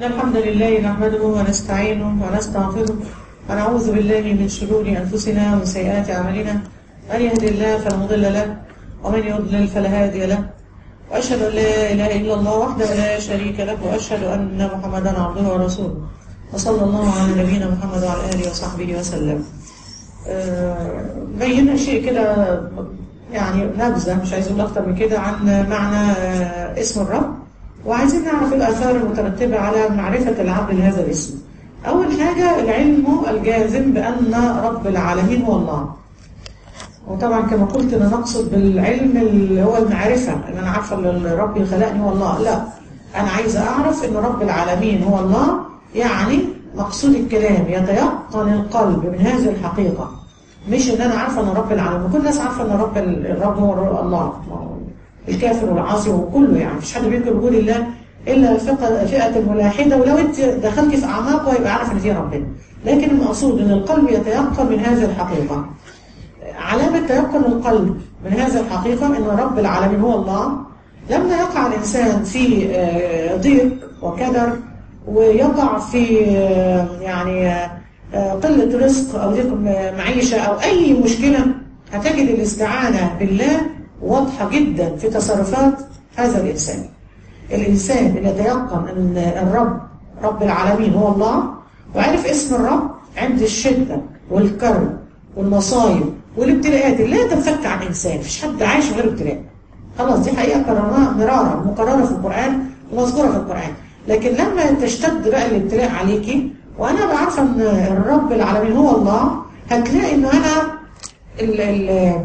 إن الحمد لله نحمده ونستعينه ونستغفره ونعوذ بالله من شرور أنفسنا ومن سيئات أعمالنا من يهد الله فلا مضل له ومن يضلل فلا هادي له وأشهد أن لا إله إلا الله وحده لا شريك له وأشهد أن محمدا عبده ورسوله وصلى الله على نبينا محمد وعلى آله وصحبه وسلم آه، بينا شيء كده يعني نبذة مش عايز أقول أكتر من كده عن معنى آه، اسم الرب وعايزين نعرف الآثار المترتبة على معرفة العبد لهذا الاسم أول حاجة العلم الجازم بأن رب العالمين هو الله وطبعا كما قلت أنا نقصد بالعلم اللي هو المعرفة إن أنا عارفة إن ربي خلقني هو الله لا أنا عايزة أعرف إن رب العالمين هو الله يعني مقصود الكلام يتيقن القلب من هذه الحقيقة مش إن أنا عارفة إن رب العالمين كل الناس عارفة إن رب الرب هو الله الكافر والعاصي وكله يعني مفيش حد بينكر وجود الله الا الفئه فئه الملاحده ولو انت دخلتي في اعماقه يبقى عارف ان في ربنا لكن المقصود ان القلب يتيقن من هذه الحقيقه علامه تيقن القلب من هذه الحقيقه ان رب العالمين هو الله لما يقع الانسان في آه، ضيق وكدر ويقع في آه، يعني آه، قله رزق او ضيق معيشه او اي مشكله هتجد الاستعانه بالله واضحة جدا في تصرفات هذا الإنسان الإنسان اللي يتيقن أن الرب رب العالمين هو الله وعرف اسم الرب عند الشدة والكرب والمصايب والابتلاءات اللي لا تنفك عن إنسان مفيش حد عايش من غير ابتلاء خلاص دي حقيقة قررناها مرارا مقررة في القرآن ومذكورة في القرآن لكن لما تشتد بقى الابتلاء عليكي وأنا بعرف أن الرب العالمين هو الله هتلاقي أنه أنا ال ال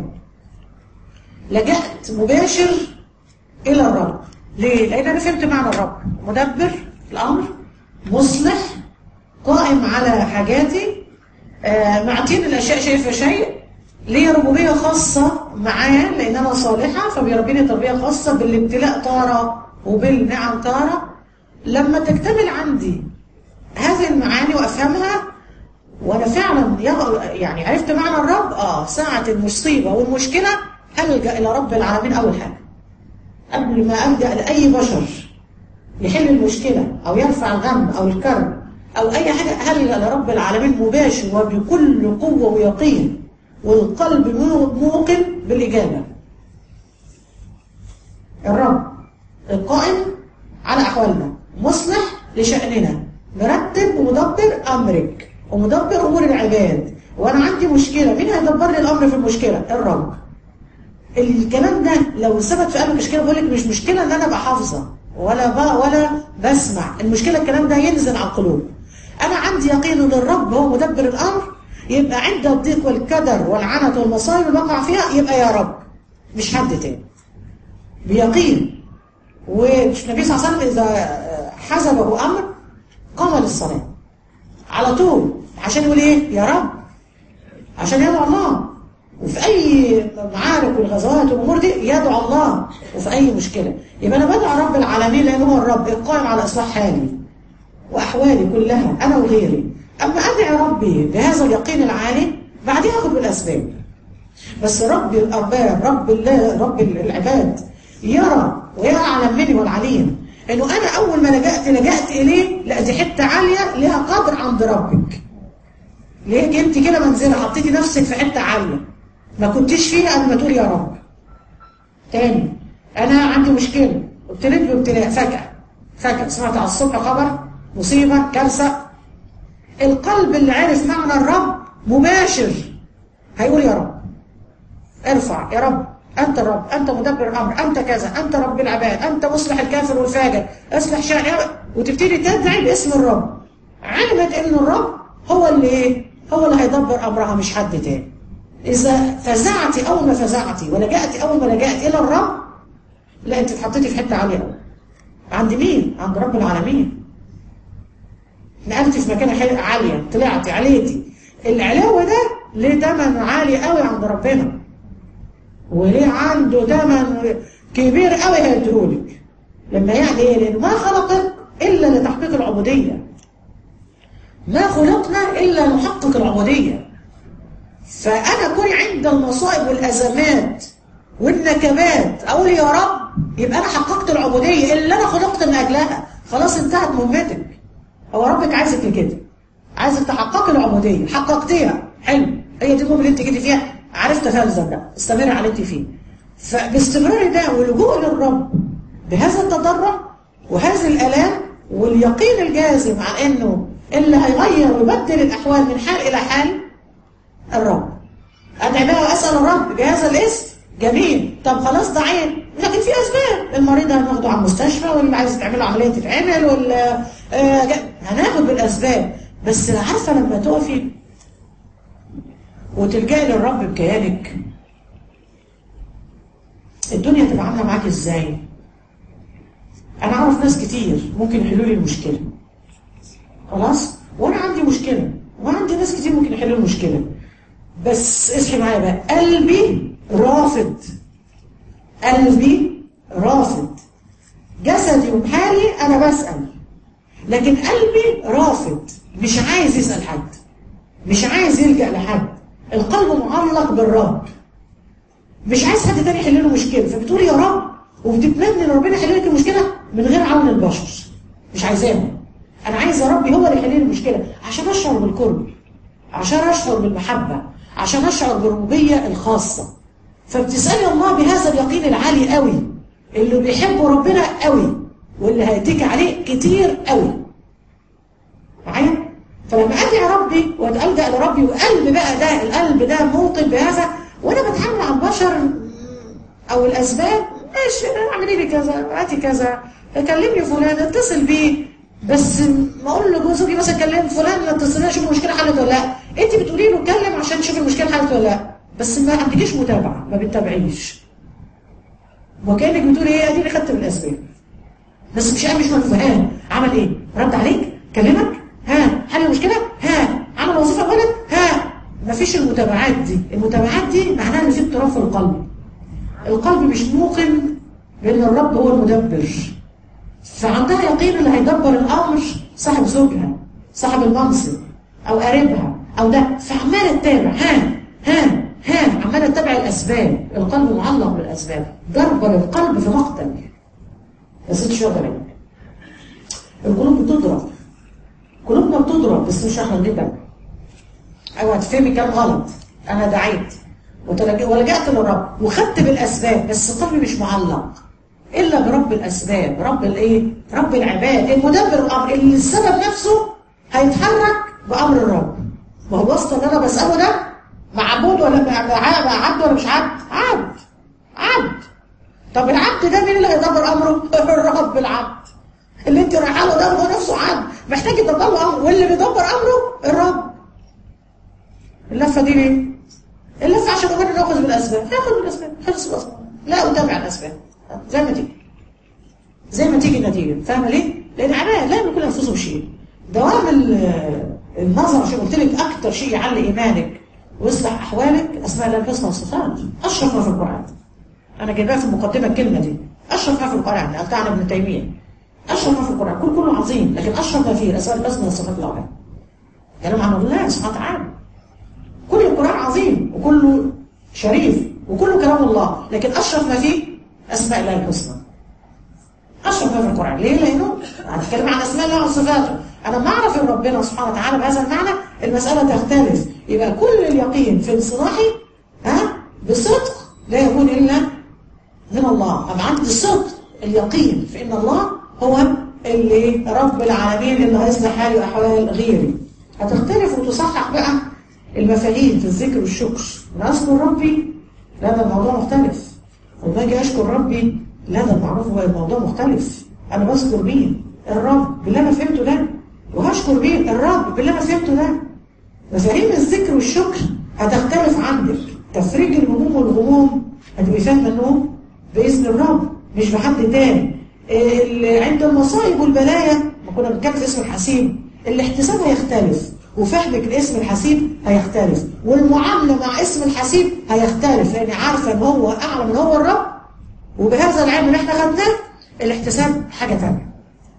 لجأت مباشر إلى الرب ليه؟ لأن أنا فهمت معنى الرب مدبر الأمر مصلح قائم على حاجاتي آه معطيني الأشياء شيء فشيء ليه ربوبية خاصة معاه لأن أنا صالحة فبيربيني تربية خاصة بالابتلاء طارة وبالنعم طارة لما تكتمل عندي هذه المعاني وأفهمها وأنا فعلا يعني عرفت معنى الرب آه ساعة المصيبة والمشكلة ألجأ إلى رب العالمين أول حاجة قبل ما ألجأ لأي بشر يحل المشكلة أو يرفع الغم أو الكرب أو أي حاجة هلجأ لرب العالمين مباشر وبكل قوة ويقين والقلب موقن بالإجابة الرب القائم على أحوالنا مصلح لشأننا مرتب ومدبر أمرك ومدبر أمور العباد وأنا عندي مشكلة مين هيدبر لي الأمر في المشكلة الرب الكلام ده لو ثبت في قلبك مشكله بقول لك مش مشكله ان انا ابقى حافظه ولا بقى ولا بسمع المشكله الكلام ده ينزل على القلوب انا عندي يقين ان الرب هو مدبر الامر يبقى عند الضيق والكدر والعنت والمصايب اللي بقع فيها يبقى يا رب مش حد تاني بيقين والنبي صلى الله عليه وسلم اذا حزبه امر قام للصلاه على طول عشان يقول ايه يا رب عشان يدعو الله وفي أي معارك والغزوات والأمور دي يدعو الله وفي أي مشكلة يبقى أنا بدعو رب العالمين لأنه هو الرب القائم على إصلاح حالي وأحوالي كلها أنا وغيري أما أدعي ربي بهذا اليقين العالي بعدين أخذ بالأسباب بس رب الأرباب رب الله رب العباد يرى ويعلم مني والعليم إنه أنا أول ما لجأت لجأت إليه لا دي حتة عالية لها قدر عند ربك ليه انت كده منزلة حطيتي نفسك في حتة عالية ما كنتش فيها قبل ما تقول يا رب تاني انا عندي مشكله ابتليت بابتلاء فجاه فجاه سمعت على الصبح خبر مصيبه كارثه القلب اللي عرف معنى الرب مباشر هيقول يا رب ارفع يا رب انت الرب انت مدبر الامر انت كذا انت رب العباد انت مصلح الكافر والفاجر اصلح شأن وتبتدي تدعي باسم الرب علمت ان الرب هو اللي ايه هو اللي هيدبر امرها مش حد تاني إذا فزعتي أول ما فزعتي ولجأتي أول ما لجأت إلى الرب لا أنت اتحطيتي في حتة عالية أوي عند مين؟ عند رب العالمين نقلتي في مكان عالية طلعتي عليتي العلاوة ده ليه تمن عالي قوي عند ربنا وليه عنده تمن كبير قوي هيديهولك لما يعني ايه لأنه ما خلقك إلا لتحقيق العبودية ما خلقنا إلا نحقق العبودية فأنا كوني عند المصائب والأزمات والنكبات أقول يا رب يبقى أنا حققت العبودية اللي أنا خلقت من أجلها خلاص انتهت مهمتك هو ربك عايزك لكده عايزك تحققي العبوديه حققتيها حلو هي دي المهم اللي انت جيتي فيها عرفت تلزم بقى استمر على اللي انت فيه فباستمرار ده واللجوء للرب بهذا التضرع وهذه الالام واليقين الجازم على انه اللي هيغير ويبدل الاحوال من حال الى حال الرب ادعي بقى واسال الرب بهذا الاسم جميل طب خلاص ده عين لكن في اسباب المريض هناخده على المستشفى واللي عايز تعمل عمليه تتعمل ولا آه هناخد بالاسباب بس عارفه لما تقفي وتلجئي للرب بكيانك الدنيا تبقى عامله معاك ازاي انا اعرف ناس كتير ممكن يحلوا لي المشكله خلاص وانا عندي مشكله وعندي ناس كتير ممكن يحلوا المشكله بس اصحي معايا بقى قلبي رافض قلبي رافض جسدي وحالي انا بسال لكن قلبي رافض مش عايز يسال حد مش عايز يلجا لحد القلب معلق بالرب مش عايز حد تاني يحل له مشكله فبتقول يا رب وبتتمنى ان ربنا يحل لك المشكله من غير عون البشر مش عايزاها انا عايز يا ربي هو اللي يحل لي المشكله عشان اشعر بالقرب عشان اشعر بالمحبه عشان اشعر بالربوبيه الخاصه فبتسالي الله بهذا اليقين العالي قوي اللي بيحبه ربنا قوي واللي هيتكي عليه كتير قوي معايا فلما ادعي ربي واتلجا لربي وقلب بقى ده القلب ده موطن بهذا وانا بتعامل مع البشر او الاسباب ماشي اعملي لي كذا هاتي كذا كلمني فلان اتصل بيه بس ما اقول لجوزي مثلا كلم فلان لا اتصل شوف المشكله حلت ولا لا انت بتقولي له اتكلم عشان تشوف المشكله حلت ولا لا بس ما عندكيش متابعه ما بتتابعيش وكانك بتقولي ايه اديني خدت بالاسباب بس مش انا مش مفهوم عمل ايه رد عليك كلمك ها حل المشكله ها عمل وظيفه ولد ها مفيش المتابعات دي المتابعات دي معناها ان في اضطراب في القلب القلب مش موقن بان الرب هو المدبر فعندها يقين اللي هيدبر الامر صاحب زوجها صاحب المنصب او قريبها او ده فعماله تتابع ها ها ها عماله تتابع الاسباب القلب معلق بالاسباب ضربه للقلب في مقتل يا ست شغله القلوب بتضرب قلوبنا بتضرب بس مش احنا جدا اوعى تفهمي كلام غلط انا دعيت ولجأت للرب وخدت بالاسباب بس قلبي مش معلق الا برب الاسباب رب الايه رب العباد المدبر الامر اللي السبب نفسه هيتحرك بامر الرب ما هو وسط اللي انا بساله ده معبود ولا مع عبد ولا مش عبد عبد عبد طب العبد ده مين اللي هيدبر امره الرب العبد اللي انت رايحه له ده هو نفسه عبد محتاج يدبر له امره واللي بيدبر امره الرب اللفه دي ليه اللفه عشان كمان ناخذ بالاسباب ناخذ بالاسباب خلص الاسباب لا اتابع الاسباب زي ما تيجي زي ما تيجي النتيجه فاهمه ليه؟ لان عباده لا يملكون انفسهم شيء دوام النظر عشان قلت لك اكتر شيء يعلي ايمانك ويصلح احوالك اسماء الله الحسنى والصفات اشرف ما في القران انا جايباها في المقدمه الكلمه دي اشرف ما في القران قلتها عن ابن تيميه اشرف ما في القران كل كله عظيم لكن اشرف ما فيه الاسماء الحسنى والصفات العلى كلام عن الله سبحانه وتعالى كل القران عظيم وكله شريف وكله كلام الله لكن اشرف ما فيه اسماء الله الحسنى اشرف ما في القران ليه لانه هنتكلم عن اسماء الله وصفاته انا لما اعرف ان ربنا سبحانه وتعالى بهذا المعنى المساله تختلف يبقى كل اليقين في انصلاحي ها بصدق لا يكون الا من الله اما عندي الصدق اليقين في ان الله هو اللي رب العالمين اللي هيصلح حالي واحوال غيري هتختلف وتصحح بقى المفاهيم في الذكر والشكر انا اذكر ربي لا ده الموضوع مختلف وما اجي اشكر ربي لا ده المعروف هو الموضوع مختلف انا بذكر مين الرب باللي انا فهمته ده وهشكر مين الرب باللي انا فهمته ده مفاهيم الذكر والشكر هتختلف عندك تفريج الهموم والغموم هتبقي فاهمه انه باذن الرب مش بحد تاني إيه عند المصائب والبلايا ما كنا بنتكلم في اسم الحسيب الاحتساب هيختلف وفهمك لاسم الحسيب هيختلف والمعامله مع اسم الحسيب هيختلف لاني عارفه ان هو اعلى من هو الرب وبهذا العلم اللي احنا خدناه الاحتساب حاجه ثانيه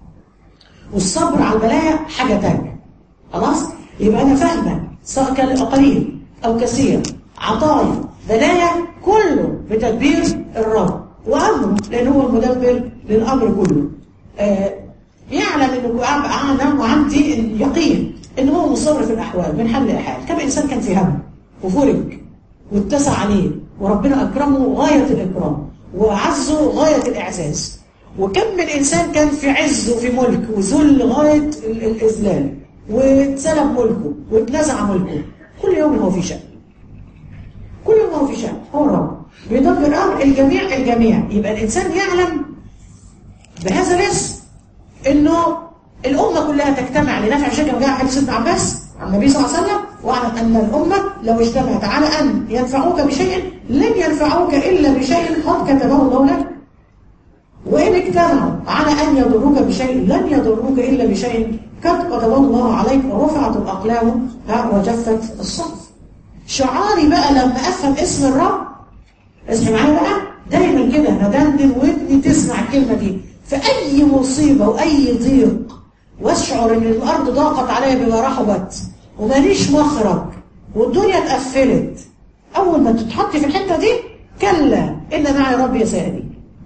والصبر على البلايا حاجه ثانيه خلاص يبقى انا فاهمه سواء كان قليل او كثير عطايا بلايا كله بتدبير الرب وامره لان هو المدبر للامر كله آه يعلم انه اعلم وعندي اليقين ان هو مصر في الاحوال من حل الاحوال كم انسان كان في هم وفرج واتسع عليه وربنا اكرمه غايه الاكرام وعزه غايه الاعزاز وكم من انسان كان في عز وفي ملك وذل غايه الاذلال واتسلب ملكه واتنزع ملكه كل يوم هو في شأن كل يوم هو في شأن هو رب بيدبر امر الجميع الجميع يبقى الانسان يعلم بهذا الاسم انه الامه كلها تجتمع لنفع شيء جاء حديث ابن عباس عن النبي صلى الله عليه وسلم واعلم ان الامه لو اجتمعت على ان ينفعوك بشيء لن ينفعوك الا بشيء قد كتبه الله لك وان اجتمعوا على ان يضروك بشيء لن يضروك الا بشيء قد كتبه الله عليك ورفعت الاقلام وجفت الصحف شعاري بقى لما افهم اسم الرب اسمع معايا بقى دايما كده ندندن ودني تسمع الكلمه دي في اي مصيبه واي ضيق واشعر ان الارض ضاقت عليا بما رحبت وماليش مخرج والدنيا اتقفلت اول ما تتحطي في الحته دي كلا ان معي ربي سيهدي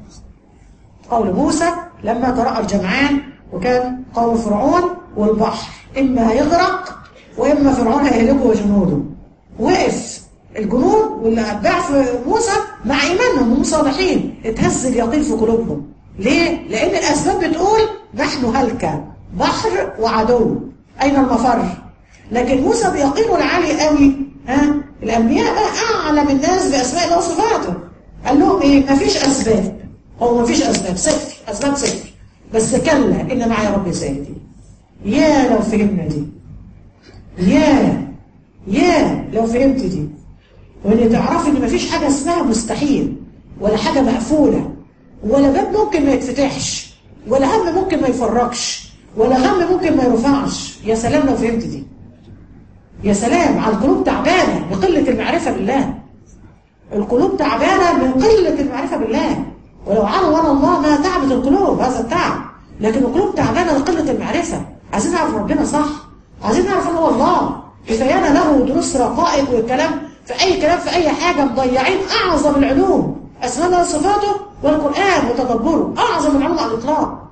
قول موسى لما تراءى الجمعان وكان قوم فرعون والبحر اما هيغرق واما فرعون هيهلكه وجنوده وقف الجنود واللي اتباع في موسى مع ايمانهم هم صالحين اتهز اليقين في قلوبهم ليه؟ لان الاسباب بتقول نحن هلكه بحر وعدو اين المفر؟ لكن موسى بيقينه العالي قوي ها الانبياء بقى اعلم الناس باسماء الله وصفاته قال لهم ايه؟ مفيش اسباب هو مفيش اسباب صفر اسباب صفر بس كلا ان معي ربي سيهدي يا لو فهمنا دي يا يا لو فهمت دي وان تعرفي ان مفيش حاجه اسمها مستحيل ولا حاجه مقفوله ولا باب ممكن ما يتفتحش ولا هم ممكن ما يفرقش ولا هم ممكن ما يرفعش يا سلام لو فهمت دي يا سلام على القلوب تعبانه بقله المعرفه بالله القلوب تعبانه من قله المعرفه بالله ولو علم وانا الله ما تعبت القلوب هذا التعب لكن القلوب تعبانه لقله المعرفه عايزين نعرف ربنا صح عايزين نعرف ان هو الله كفايانا له دروس رقائق والكلام في اي كلام في اي حاجه مضيعين اعظم العلوم اسماء الله وصفاته والقران وتدبره اعظم العلوم على الاطلاق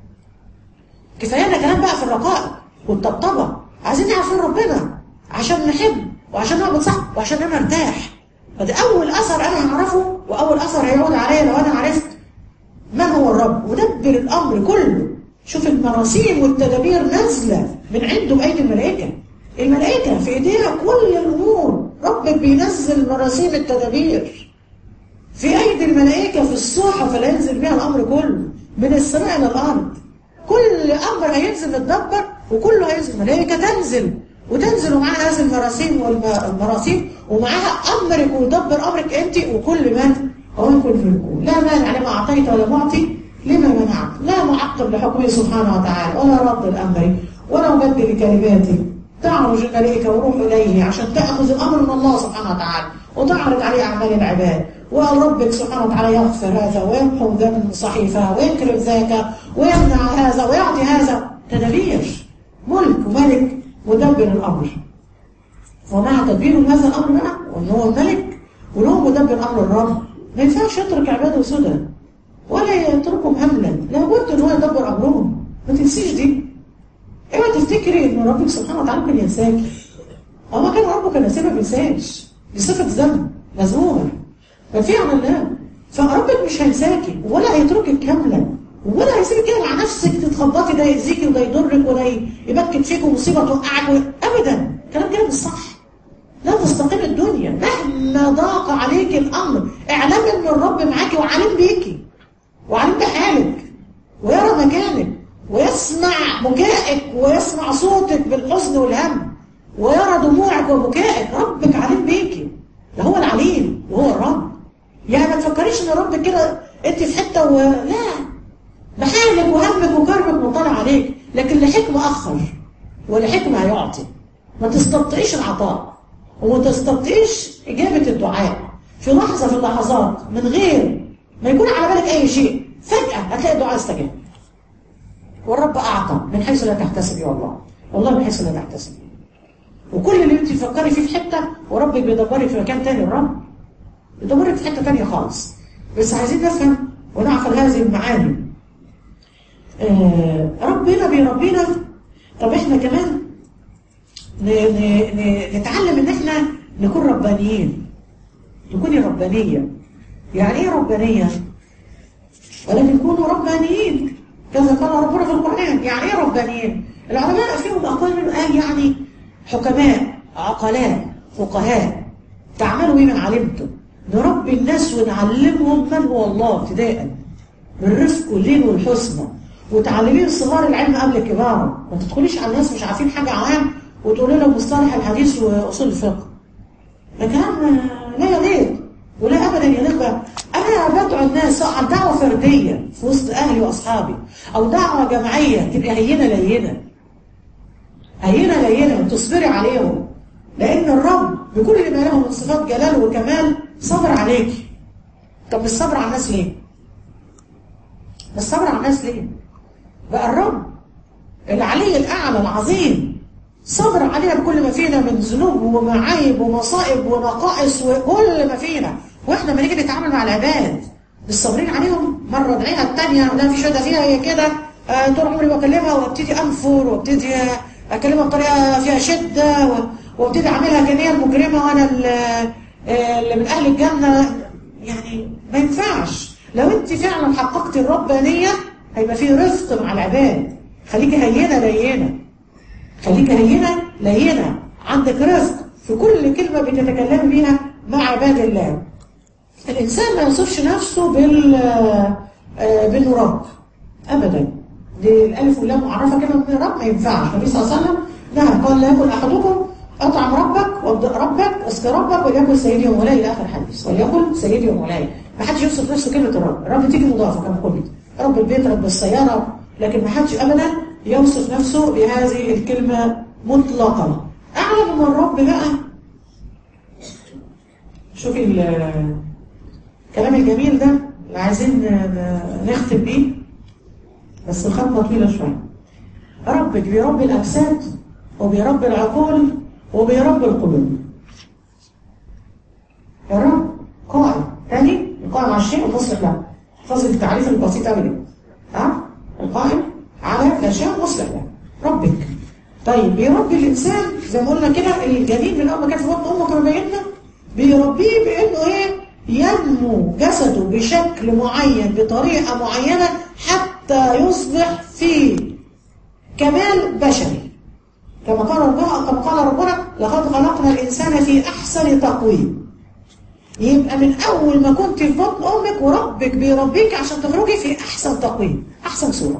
كفايانا كلام بقى في الرقائق والطبطبه عايزين نعرف ربنا عشان نحب وعشان نعبد صح وعشان انا ارتاح فده اول اثر انا هعرفه واول اثر هيعود عليا لو انا عرفت من هو الرب ودبر الامر كله شوف المراسيم والتدابير نازله من عنده بايدي الملائكه الملائكه في ايديها كل الامور ربك بينزل مراسيم التدابير في ايدي الملائكه في الصحف اللي ينزل بها الامر كله من السماء الى الارض كل امر هينزل متدبر وكله هينزل ملائكه تنزل وتنزل معاها هذه المراسيم والمراسيم ومعاها امرك ويدبر امرك انت وكل من هو يكون في الكون لا مانع لما اعطيت ولا معطي لما منعت لا معقب لحكمه سبحانه وتعالى ولا رد الامر ولا مبدل لكلماته تعرج الملائكه وروح اليه عشان تاخذ الامر من الله سبحانه وتعالى وتعرض عليه اعمال العباد وربك سبحانه وتعالى يغفر هذا ويمحو ذنب صحيفه ويكرم ذاك ويمنع هذا ويعطي هذا تدابير ملك وملك مدبر الامر ومع تدبيره هذا الامر بقى وان هو الملك وان هو مدبر امر الرب ما ينفعش يترك عباده سدى ولا يتركهم هملا لابد ان هو يدبر امرهم ما تنسيش دي اوعى تفتكري ان ربك سبحانه وتعالى ممكن ينساك اما كان ربك نسيه ما بينساش دي صفه ذنب مذمومه ففي عن الله فربك مش هينساكي ولا هيتركك كاملا ولا هيسيبك كده مع نفسك تتخبطي ده يأذيكي وده يضرك وده يبكت فيك ومصيبه توقعك ابدا الكلام كده مش صح لا تستقيم الدنيا مهما ضاق عليك الامر اعلم ان الرب معاكي وعالم بيكي وعالم بحالك ويرى مكانك ويسمع بكائك ويسمع صوتك بالحزن والهم ويرى دموعك وبكائك ربك عليم بيكي ده هو العليم وهو الرب يعني ما تفكريش ان ربك كده انت في حته و... لا بحالك وهمك وكربك مطلع عليك لكن لحكمة أخر ولحكمة هيعطي ما تستبطئيش العطاء وما تستبطئيش إجابة الدعاء في لحظة في اللحظات من غير ما يكون على بالك أي شيء فجأة هتلاقي الدعاء استجاب والرب أعطى من حيث لا تحتسبي والله والله من حيث لا تحتسبي وكل اللي انت تفكري فيه في حتة وربك بيدبرك في مكان تاني الرب بيدبرك في حتة تانية خالص بس عايزين نفهم ونعقل هذه المعاني آه ربنا بيربينا طب احنا كمان ن- ن- ن- نتعلم ان احنا نكون ربانيين تكوني ربانية يعني ايه ربانية ولكن كونوا ربانيين كذا قال ربنا في القرآن يعني ايه ربانيين العلماء فيهم أقوال من قال يعني حكماء عقلاء فقهاء تعملوا بما علمتم نربي الناس ونعلمهم من هو الله ابتداء بالرفق واللين والحسنى وتعلمين صغار العلم قبل كبارهم ما تدخليش على الناس مش عارفين حاجة عام وتقولي لهم مصطلح الحديث وأصول الفقه ده كلام لا يليق ولا ابدا يليق بقى. انا بدعو الناس سواء عن دعوه فرديه في وسط اهلي واصحابي او دعوه جماعيه تبقى هينه لينه هينه لينه وتصبري عليهم لان الرب بكل ما له من صفات جلال وكمال صبر عليك طب مش صبر على الناس ليه؟ مش صبر على الناس ليه؟ بقى الرب العلي الاعلى العظيم صبر علينا بكل ما فينا من ذنوب ومعايب ومصائب ونقائص وكل ما فينا واحنا ما نيجي نتعامل مع العباد مش صابرين عليهم مره ادعيها الثانيه لا في شده فيها هي كده آه، طول عمري بكلمها وابتدي انفر وابتدي اكلمها بطريقه فيها شده و- وابتدي اعملها كان هي المجرمه وانا ال- آه، اللي من اهل الجنه يعني ما ينفعش لو انت فعلا حققت الربانيه هيبقى في رفق مع العباد خليكي هينه لينه خليك هينة لينة عندك رزق في كل كلمة بتتكلم بيها مع عباد الله الإنسان ما يوصفش نفسه بال آه، بأنه رب أبدا دي الألف واللام معرفة كده من رب ما ينفعش النبي صلى الله عليه وسلم نهى قال لا يأكل أحدكم أطعم ربك وابدأ ربك اسك ربك وليكن سيدي ومولاي إلى آخر الحديث وليكن سيدي ومولاي ما حدش يوصف نفسه كلمة الرب الرب تيجي مضافة كما قلت رب البيت رب السيارة لكن ما حدش أبدا يوصف نفسه بهذه الكلمة مطلقا أعلم من الرب بقى شوفي ال- الكلام الجميل ده اللي عايزين ن- نختم بيه بس الخطوة طويلة شوية ربك بيربي الأجساد وبيربي العقول وبيربي القلوب الرب قائم تاني القائم على الشيء وتصلح له فصل التعريف البسيط قوي ده ها القائم على الاشياء مصلح له ربك طيب بيربي الانسان زي ما قلنا كده الجنين من اول ما كان في بطن امه كما بينا بيربيه بانه ايه ينمو جسده بشكل معين بطريقه معينه حتى يصبح في كمال بشري كما قال ربنا كما قال ربنا لقد خلقنا الانسان في احسن تقويم يبقى من اول ما كنت في بطن امك وربك بيربيك عشان تخرجي في احسن تقويم احسن صوره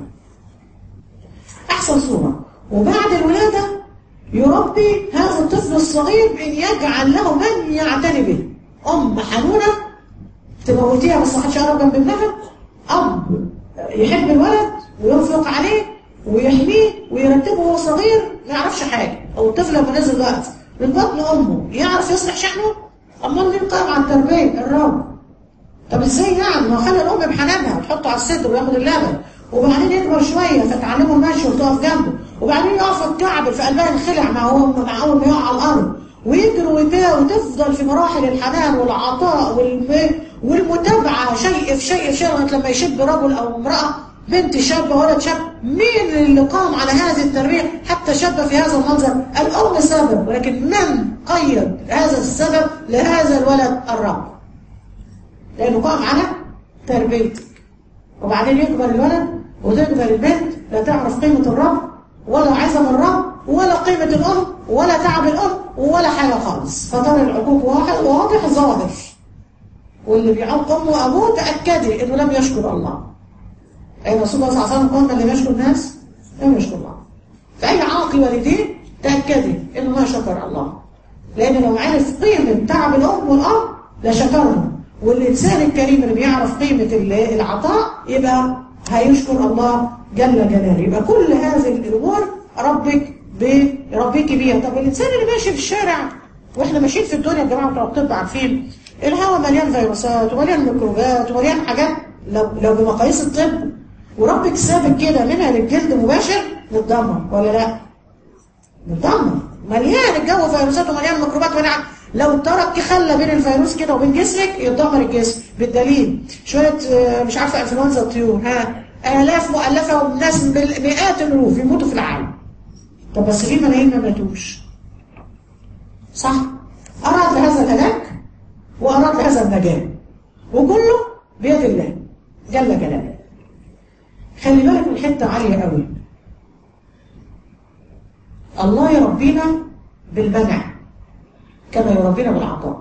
احسن صوره وبعد الولاده يربي هذا الطفل الصغير بان يجعل له من يعتني به ام حنونه تموتيها بس ما حدش يقرب جنب ابنها اب يحب الولد وينفق عليه ويحميه ويرتبه وهو صغير ما يعرفش حاجه او الطفل لما نزل وقت من بطن امه يعرف يصلح شأنه امال مين قائم على التربيه الرب طب ازاي يعني ما خلي الام بحنانها وتحطه على الصدر وياخد اللبن وبعدين يكبر شويه فتعلمه المشي وتقف جنبه وبعدين يقف الكعب في قلبها ينخلع مع هو مع اول ما يقع على الارض ويجري ويبيع وتفضل في مراحل الحنان والعطاء والم... والمتابعه شيء في شيء في شيء لغايه لما يشب رجل او امراه بنت شابه ولد شاب مين اللي قام على هذه التربيه حتى شاب في هذا المنظر الام سبب ولكن من قيد هذا السبب لهذا الولد الرب لانه قام على تربيتك وبعدين يكبر الولد وتكبر البنت لا تعرف قيمة الرب ولا عزم الرب ولا قيمة الأم ولا تعب الأم ولا حاجة خالص فطار العقوق واحد واضح ظاهر واللي بيعوق أمه وأبوه تأكدي إنه لم يشكر الله أي رسول الله صلى الله عليه وسلم قال من لم يشكر الناس لم يشكر الله فأي عاقل والديه تأكدي إنه ما شكر الله لأن لو عرف قيمة تعب الأم والأب لشكرهم والإنسان الكريم اللي بيعرف قيمة العطاء يبقى هيشكر الله جل جلاله يبقى كل هذه الأمور ربك بربك بيها طب الإنسان اللي ماشي في الشارع وإحنا ماشيين في الدنيا يا جماعة بتوع الطب عارفين الهواء مليان فيروسات ومليان ميكروبات ومليان حاجات لو, لو بمقاييس الطب وربك سابك كده منها للجلد مباشر نتدمر ولا لا؟ نتدمر مليان الجو فيروسات ومليان ميكروبات ومليان لو ترك خلى بين الفيروس كده وبين جسمك يتدمر الجسم بالدليل شويه مش عارفه انفلونزا الطيور ها آلاف مؤلفة والناس بالمئات الألوف يموتوا في العالم طب بس في ملايين ما ماتوش صح أراد لهذا الهلاك وأراد لهذا النجاة وكله بيد الله جل جلاله خلي بالك من حتة عالية قوي الله يربينا بالمنع كما يربينا بالعطاء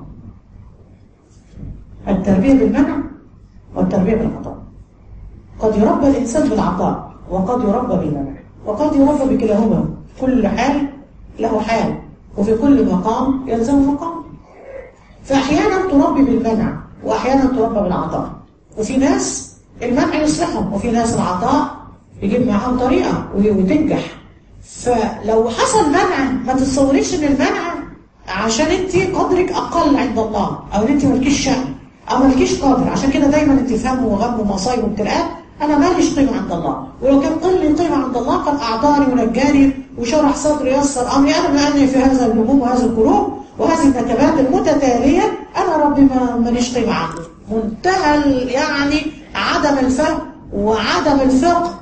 التربية بالمنع والتربية بالعطاء قد يربى الإنسان بالعطاء وقد يربى بالمنع وقد يربى بكلاهما كل حال له حال وفي كل مقام يلزم مقام فأحيانا تربي بالمنع وأحيانا تربى بالعطاء وفي ناس المنع يصلحهم وفي ناس العطاء يجيب معاهم طريقة وتنجح فلو حصل منع ما تتصوريش ان المنع عشان انت قدرك اقل عند الله او ان انت مالكيش شأن او مالكيش قدر عشان كده دايما انت فهم وغم ومصايب وابتلاءات انا ماليش قيمه عند الله ولو كان قل لي قيمه عند الله قد اعطاني ونجاني وشرح صدري يسر امري انا بما اني في هذا الهموم وهذه الكروب وهذه النكبات المتتاليه انا ربي ما ماليش قيمه عنده منتهى يعني عدم الفهم وعدم الفقه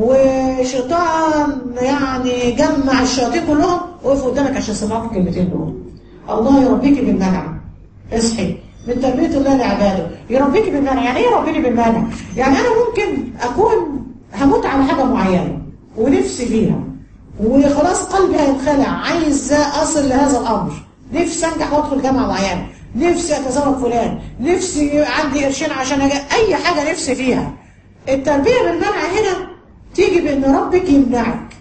وشيطان يعني جمع الشياطين كلهم وقفوا قدامك عشان يسمعوك الكلمتين دول الله يربيك بالمنع اصحي من تربية الله لعباده يربيك بالمنع يعني ايه يربيني بالمنع يعني انا ممكن اكون هموت على حاجة معينة ونفسي فيها وخلاص قلبي هيتخلع عايز اصل لهذا الامر نفسي انجح وادخل جامعة معينة نفسي اتزوج فلان نفسي عندي قرشين عشان أجي اي حاجة نفسي فيها التربية بالمنع هنا تيجي بان ربك يمنعك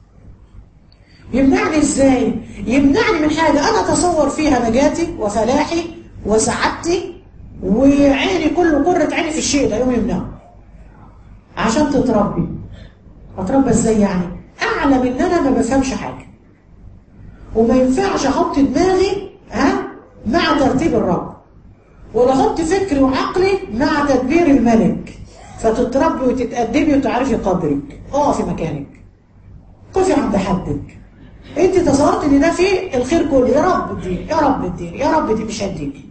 يمنعني ازاي يمنعني من حاجة انا اتصور فيها نجاتي وفلاحي وسعادتي وعيني كله قرة عيني في الشيء ده يوم يمنعه عشان تتربي اتربى ازاي يعني اعلم ان انا ما بفهمش حاجة وما ينفعش احط دماغي ها مع ترتيب الرب ولا احط فكري وعقلي مع تدبير الملك فتتربي وتتأدبي وتعرفي قدرك اقفي مكانك قفي عند حدك انت تصورت ان ده فيه الخير كله يا رب اديني يا رب اديني يا رب اديني مش هديكي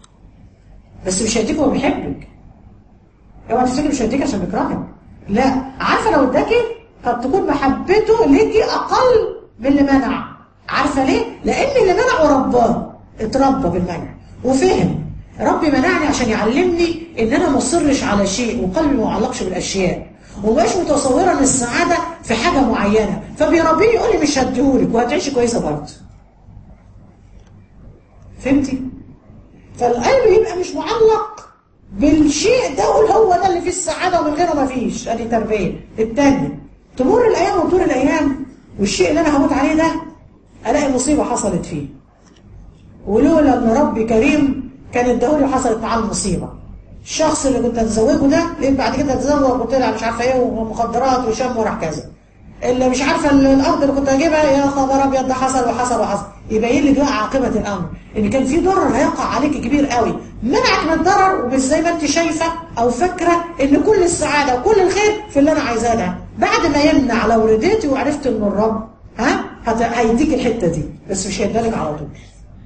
بس مش هديك هو بيحبك اوعى تفتكري مش هديك عشان بيكرهك لا عارفه لو اداكي قد تكون محبته ليكي اقل من اللي منع عارفه ليه لان اللي منع ورباه اتربى بالمنع وفهم ربي منعني عشان يعلمني ان انا ما اصرش على شيء وقلبي ما يعلقش بالاشياء ومبقاش متصوره ان السعاده في حاجه معينه فبيربيني يقول لي مش هديهولك وهتعيشي كويسه برضه فهمتي فالقلب يبقى مش معلق بالشيء ده قول هو ده اللي فيه السعاده ومن غيره ما فيش ادي تربيه الثانيه تمر الايام وتمر الايام والشيء اللي انا هموت عليه ده الاقي مصيبه حصلت فيه ولولا ان ربي كريم كان اداهولي وحصلت معاه المصيبه الشخص اللي كنت اتزوجه ده لقيت بعد كده اتزوج وطلع مش عارفه ايه ومخدرات وشم وراح كذا اللي مش عارفه الارض اللي كنت اجيبها يا خبر ابيض ده حصل وحصل وحصل يبين لك بقى عاقبه الامر ان كان في ضرر هيقع عليك كبير قوي منعك من الضرر ومش زي ما انت شايفه او فاكره ان كل السعاده وكل الخير في اللي انا عايزاه ده بعد ما يمنع لو رضيتي وعرفت ان الرب ها هيديك الحته دي بس مش هيدالك على طول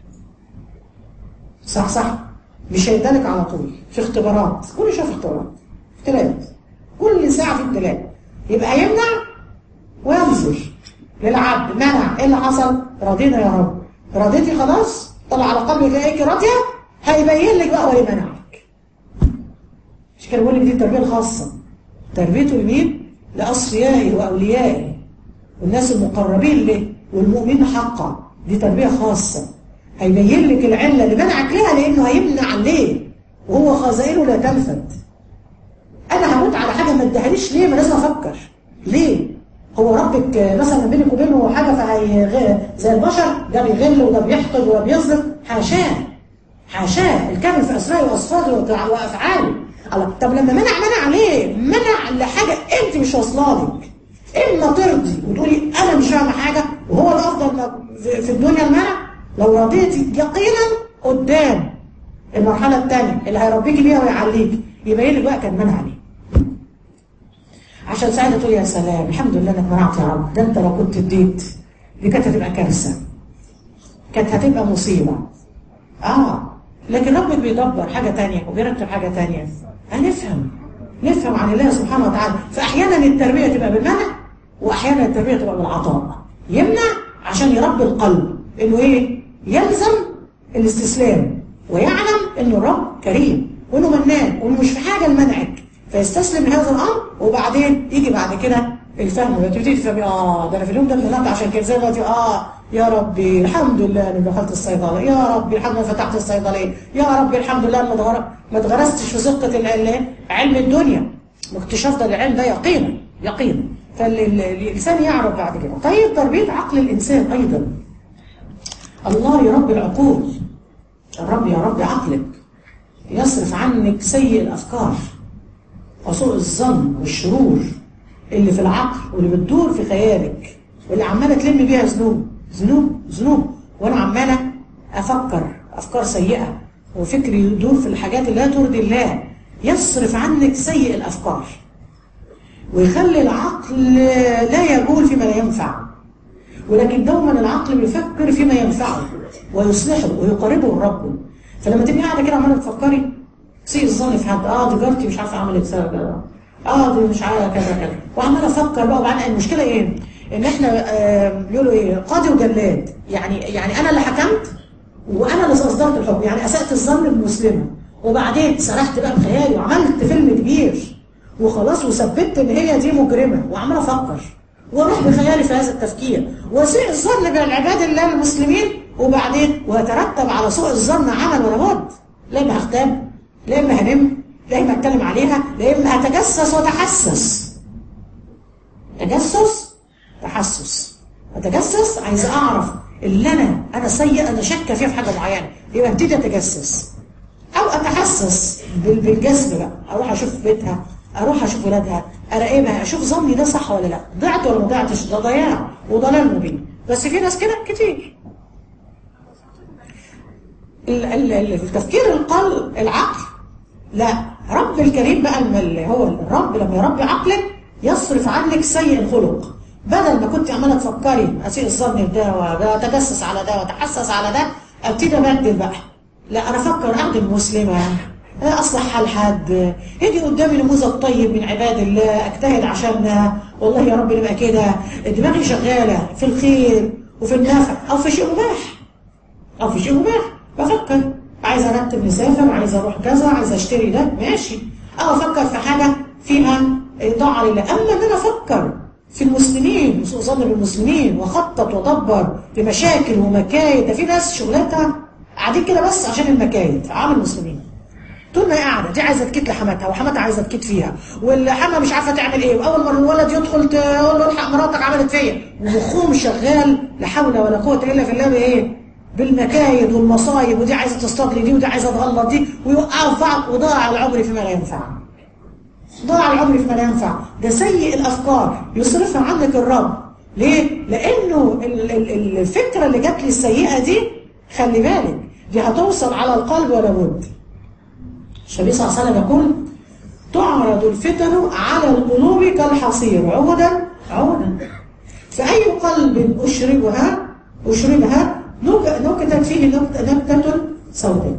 صح صح مش هيدالك على طول في اختبارات كل شويه في اختبارات ابتلاءات كل ساعه في ابتلاء يبقى يمنع وينظر للعبد منع ايه اللي حصل رضينا يا رب رضيتي خلاص طلع على قلبك ايه راضيه هيبين لك بقى هو ليه منعك مش كده بقول لك دي التربيه الخاصه تربيته لمين لاصفيائه واوليائه والناس المقربين له والمؤمنين حقا دي تربيه خاصه هيبين لك العله اللي منعك ليها لانه هيمنع ليه وهو خزائنه لا تنفد انا هموت على حاجه ما ادهاليش ليه ما لازم افكر ليه هو ربك مثلا بينك وبينه حاجه فهي زي البشر ده بيغل وده بيحقد وده بيظلم حاشاه حاشاه الكامل في اسمائه واصفاته وافعاله طب لما منع منع ليه منع لحاجه انت مش واصله لك اما ترضي وتقولي انا مش فاهمه حاجه وهو الافضل في الدنيا المنع لو رضيتي يقينا قدام المرحله الثانيه اللي هيربيكي بيها ويعليكي يبين لك بقى كان منع ليه عشان ساعتها تقول يا سلام الحمد لله انك منعت يا رب ده انت لو كنت اديت دي كانت هتبقى كارثه كانت هتبقى مصيبه اه لكن ربك بيدبر حاجه تانية وبيرتب حاجه تانية هنفهم نفهم عن الله سبحانه وتعالى فأحيانا التربية تبقى بالمنع وأحيانا التربية تبقى بالعطاء يمنع عشان يربي القلب إنه إيه يلزم الاستسلام ويعلم إنه الرب كريم وإنه منان وإنه مش في حاجة لمنعك فيستسلم لهذا الأمر وبعدين يجي بعد كده الفهم تبتدي تفهمي اه ده انا في اليوم ده اتمنعت عشان كده زي دلوقتي اه يا ربي الحمد لله اني دخلت الصيدله يا ربي الحمد لله فتحت الصيدليه يا ربي الحمد لله ما اتغر- ما اتغرستش في زقه ال- علم الدنيا واكتشاف ده العلم ده يقينا يقينا فالانسان يعرف بعد كده طيب تربيه عقل الانسان ايضا الله يربي العقول الرب يا رب عقلك يصرف عنك سيء الافكار وسوء الظن والشرور اللي في العقل واللي بتدور في خيالك واللي عماله تلم بيها ذنوب ذنوب ذنوب وانا عماله افكر افكار سيئه وفكري يدور في الحاجات اللي لا ترضي الله يصرف عنك سيء الافكار ويخلي العقل لا يجول فيما لا ينفع ولكن دوما العقل بيفكر فيما ينفعه ويصلحه ويقربه لربه فلما تبقي قاعده كده عماله تفكري سيء الظن في حد اه دي جارتي مش عارفه عملت سبب كذا اه دي مش عارفه كذا كذا وعماله افكر بقى وبعدين المشكله ايه؟ ان احنا آه بيقولوا ايه قاضي وجلاد يعني يعني انا اللي حكمت وانا اللي اصدرت الحكم يعني اسات الظن المسلمه وبعدين سرحت بقى بخيالي وعملت فيلم كبير وخلاص وثبت ان هي دي مجرمه وعمال افكر واروح بخيالي في هذا التفكير وسيء الظن بالعباد الله المسلمين وبعدين ويترتب على سوء الظن عمل ولا بد لا اما هختام لا اما هنم لا اما اتكلم عليها لا اما هتجسس وتحسس تجسس تحسس اتجسس عايز اعرف اللي انا انا سيء انا شاكه فيها في حاجه معينه يبقى ابتدي اتجسس او اتحسس بال- بالجسم بقى اروح اشوف بيتها اروح اشوف ولادها اراقبها اشوف ظني ده صح ولا لا ضعت ولا ما ضعتش ده ضياع وضلال مبين بس في ناس كده كتير ال- ال- ال- التفكير القلب العقل لا رب الكريم بقى الم- اللي هو الرب لما يربي عقلك يصرف عنك سيء الخلق بدل ما كنت عماله تفكري اسيء الظن في ده واتجسس على ده واتحسس على ده ابتدي ابدل بقى لا انا افكر اخدم مسلمه اصلح حال حد يجي قدامي نموذج طيب من عباد الله اجتهد عشان والله يا رب نبقى كده دماغي شغاله في الخير وفي النفع او في شيء مباح او في شيء مباح بفكر عايز ارتب نسافر عايز اروح كذا عايز اشتري ده ماشي او افكر في حاجه فيها طاعه لله اما ان انا افكر في المسلمين وسوء ظن بالمسلمين واخطط وادبر في مشاكل ومكايد ده في ناس شغلتها قاعدين كده بس عشان المكايد عامل المسلمين طول ما هي قاعده دي عايزه تكيت لحماتها وحماتها عايزه تكيت فيها والحما مش عارفه تعمل ايه واول ما الولد يدخل تقول له الحق مراتك عملت فيا ومخهم شغال لا حول ولا قوه الا بالله بايه بالمكايد والمصايب ودي عايزه تصطاد لي دي ودي عايزه تغلط دي ويوقعوا في بعض وضاع العمر فيما لا ينفع ضاع العمر فيما لا ينفع ده سيء الافكار يصرفها عنك الرب ليه؟ لانه ال- ال- الفكره اللي جات لي السيئه دي خلي بالك دي هتوصل على القلب ولا بد النبي صلى الله عليه وسلم يقول تعرض الفتن على القلوب كالحصير عودا عودا فأي قلب أشربها أشربها نك- نكتت فيه نكتة, نكتة سوداء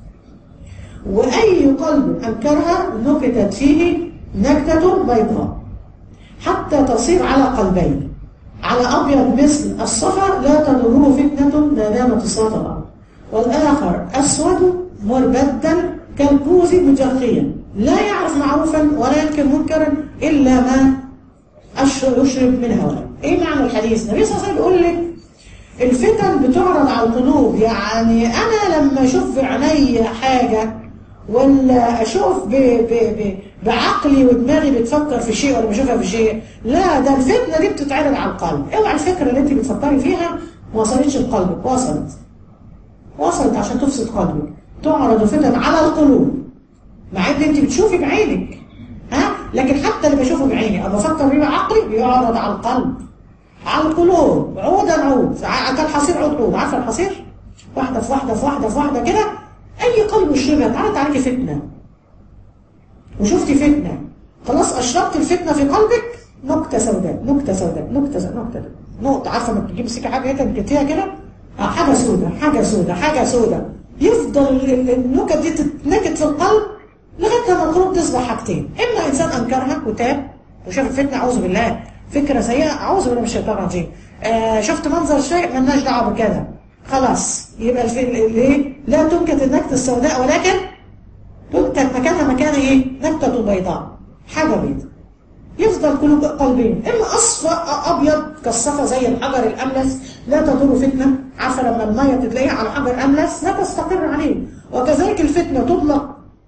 وأي قلب أنكرها نكتت فيه نكتة بيضاء حتى تصير على قلبين على أبيض مثل الصفا لا تضره فتنة ما دامت الصلاة الأرض والآخر أسود مربدا كالكوز مجرقيا لا يعرف معروفا ولا ينكر منكرا إلا ما أشرب يشرب من هواه إيه معنى الحديث؟ النبي صلى الله عليه وسلم بيقول لك الفتن بتعرض على القلوب يعني أنا لما أشوف بعيني حاجة ولا أشوف ب ب ب بعقلي ودماغي بتفكر في شيء ولا بشوفها في شيء لا ده الفتنة دي بتتعرض على القلب اوعى الفكرة اللي انت بتفكري فيها ما وصلتش لقلبك وصلت وصلت عشان تفسد قلبك تعرض الفتن على القلوب مع ان انت بتشوفي بعينك ها لكن حتى اللي بشوفه بعيني او بفكر بيه بعقلي بيعرض على القلب على القلوب عودا عود ع- كالحصير عود عود عارفه الحصير واحده في واحده في واحده في واحده كده اي قلب يشربها تعرض عليكي فتنه وشفتي فتنه خلاص اشربت الفتنه في قلبك نكته سوداء نكته سوداء نكته سوداء نكته نقطه عارفه لما تجيب سكه حاجه كده تكتيها كده آه، حاجه سوداء حاجه سوداء حاجه سوداء يفضل ال- ال- النكت دي تتنكت في القلب لغايه لما القلوب تصبح حاجتين اما انسان انكرها وتاب وشاف الفتنه اعوذ بالله فكره سيئه اعوذ بالله من الشيطان الرجيم آه شفت منظر شيء مالناش دعوه بكده خلاص يبقى الف... ليه لا تنكت النكته السوداء ولكن تنكت مكانها مكان ايه نكته بيضاء حاجه بيضاء يفضل قلوب قلبين اما اصفى ابيض كالصفا زي الحجر الاملس لا تضر فتنه عارفه لما الميه تتلاقيها على حجر املس لا تستقر عليه وكذلك الفتنه تطلق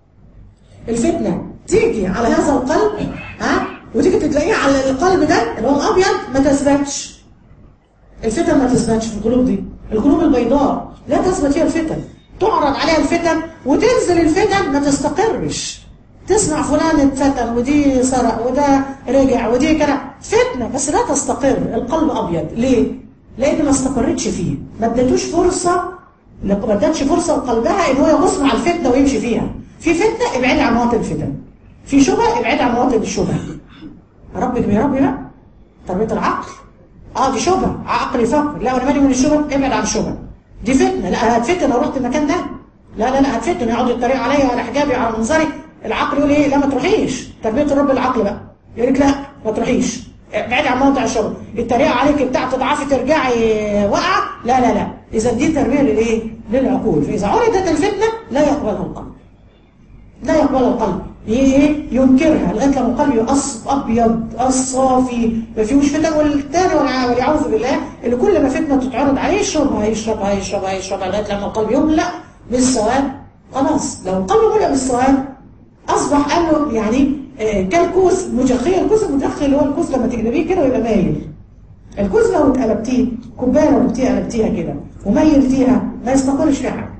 الفتنه تيجي على هذا القلب ها وتيجي تلاقيها على القلب ده اللي هو الابيض ما تثبتش الفتن ما تثبتش في القلوب دي القلوب البيضاء لا تثبت فيها الفتن تعرض عليها الفتن وتنزل الفتن ما تستقرش تسمع فلان اتفتن ودي سرق وده رجع ودي كده فتنة بس لا تستقر القلب أبيض ليه؟ لأن ما استقرتش فيه ما ادتوش فرصة ما ادتش فرصة لقلبها إن هو يغصب على الفتنة ويمشي فيها في فتنة ابعد عن مواطن الفتن في شبهة ابعد عن مواطن الشبهة ربك بيربي بقى تربية العقل اه دي شبهة عقل يفكر لا وانا مالي من الشبهة ابعد عن الشبهة دي فتنة لا هتفتن لو رحت المكان ده لا لا لا هتفتن يقعدوا يتريقوا عليا على حجابي على منظري العقل يقول ايه لا ما تروحيش تربيه الرب العقل بقى يقول لك لا ما تروحيش ابعدي عن موضع الشغل التريقه عليك بتاع تضعفي ترجعي واقعه لا لا لا اذا دي تربيه للايه للعقول فاذا عرضت الفتنه لا يقبلها القلب لا يقبلها القلب ايه ينكرها لغايه لما القلب يقص ابيض الصافي ما فيهوش فتن والتاني والعياذ بالله اللي كل ما فتنه تتعرض عليه يشربها يشربها يشربها يشربها لغايه لما القلب يملا بالسواد خلاص لو القلب ملأ بالسواد اصبح انه يعني آه كالكوز مجخيه الكوز المجخي اللي هو الكوز لما تقلبيه كده ويبقى مايل الكوز لو اتقلبتيه كوبايه لو جبتيها قلبتيها كده وميلتيها ما يستقرش فيها حاجه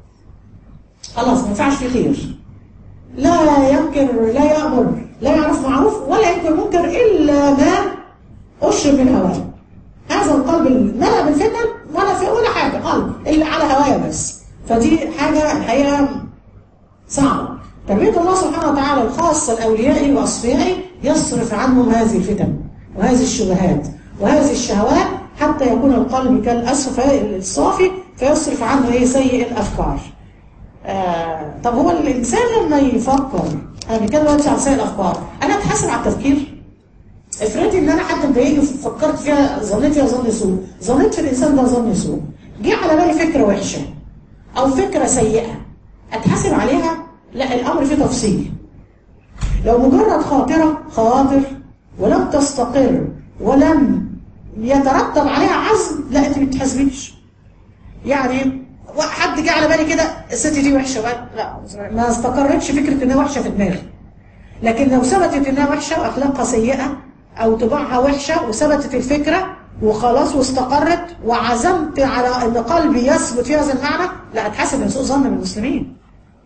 خلاص ما ينفعش فيه خير لا ينكر لا يأمر لا يعرف معروف ولا ينكر منكر الا ما اشرب من هواه هذا القلب الملأ بالفتن ولا في ولا حاجه قلب الا على هوايه بس فدي حاجه الحقيقه صعبه تربية الله سبحانه وتعالى الخاصة الأولياء وأصفيائه يصرف عنهم هذه الفتن وهذه الشبهات وهذه الشهوات حتى يكون القلب كالأسفل الصافي فيصرف عنه ايه سيء الأفكار آه طب هو الإنسان لما يفكر أنا بتكلم دلوقتي عن سيء الأفكار أنا أتحاسب على التفكير افرضي ان انا حد مضايقني فكرت فيها ظنيت فيها ظن سوء ظنيت في الانسان ده ظن سوء جه على بالي فكره وحشه او فكره سيئه اتحاسب عليها لا الأمر فيه تفصيل لو مجرد خاطرة خواطر ولم تستقر ولم يترتب عليها عزم لا انت ما بتحاسبيش يعني حد جه على بالي كده الست دي وحشه بقى لا ما استقرتش فكره انها وحشه في دماغي لكن لو ثبتت انها وحشه واخلاقها سيئه او طباعها وحشه وثبتت الفكره وخلاص واستقرت وعزمت على ان قلبي يثبت في هذا المعنى لا اتحاسب من سوء ظن من المسلمين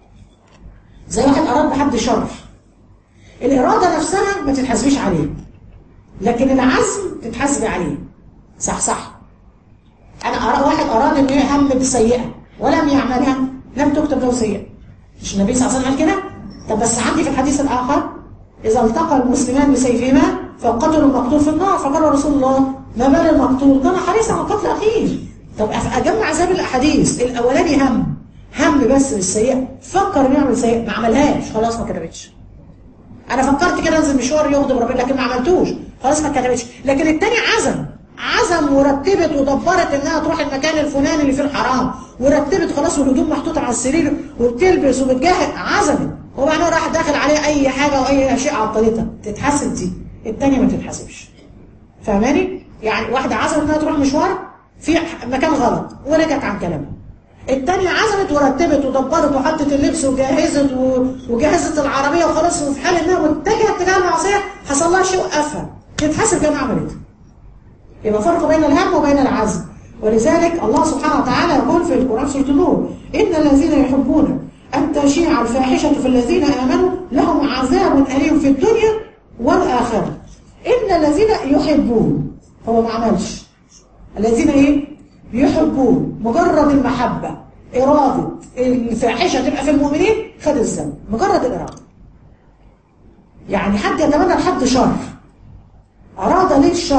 زي واحد أراد بحد شر الإرادة نفسها ما تتحاسبيش عليه لكن العزم تتحاسبي عليه صح صح أنا أرى واحد أراد إنه يهم بالسيئة ولم يعملها لم تكتب له سيئة مش النبي صلى الله عليه وسلم قال كده طب بس عندي في الحديث الآخر إذا التقى المسلمان بسيفهما فقتلوا المقتول في النار فقال رسول الله ما بال المقتول كان حريصا على قتل أخيه طب أجمع عذاب الأحاديث الأولاني هم هم بس بالسيئة فكر انه يعمل سيئة ما عملهاش خلاص ما كتبتش انا فكرت كده انزل مشوار يغضب ربنا لكن ما عملتوش خلاص ما كتبتش لكن التاني عزم عزم ورتبت ودبرت انها تروح المكان الفلاني اللي فيه الحرام ورتبت خلاص والهدوم محطوطه على السرير وبتلبس وبتجهز عزمت وبعدين راح داخل عليه اي حاجه واي شيء عطلتها تتحاسب دي التانية ما تتحاسبش فاهماني يعني واحده عزمت انها تروح مشوار في مكان غلط ورجعت عن كلامها التانية عزمت ورتبت ودبرت وحطت اللبس وجهزت وجهزت العربية وخلاص وفي حال انها متجهة اتجاه المعصية حصل لها شيء وقفها تتحاسب كما عملت يبقى فرق بين الهم وبين العزم ولذلك الله سبحانه وتعالى يقول في القرآن سورة النور إن الذين يحبون أن تشيع الفاحشة في الذين آمنوا لهم عذاب أليم في الدنيا والآخرة إن الذين يحبون هو ما عملش الذين إيه يحبون مجرد المحبة إرادة الفاحشة تبقى في المؤمنين خد الذنب مجرد الإرادة يعني حد يتمنى لحد شر أراد ليه الشر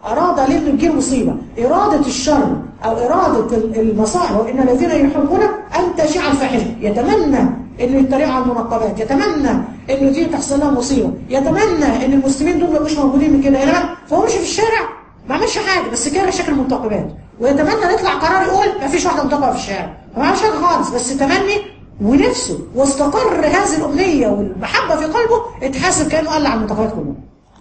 اراد ليه انه تجيب مصيبه اراده الشر او اراده المصائب وان الذين يحبون ان تشيع الفاحشه يتمنى انه يتريق على المنقبات يتمنى انه دي تحصل لها مصيبه يتمنى ان المسلمين دول ما يبقوش موجودين من كده لا فهو مشي في الشارع ما عملش حاجه بس كده شكل المنتقبات ويتمنى يطلع قرار يقول ما فيش واحده منتقبه في الشارع ما عملش حاجه خالص بس تمني ونفسه واستقر هذه الامنيه والمحبه في قلبه اتحاسب كانه قال على المنتقبات كلهم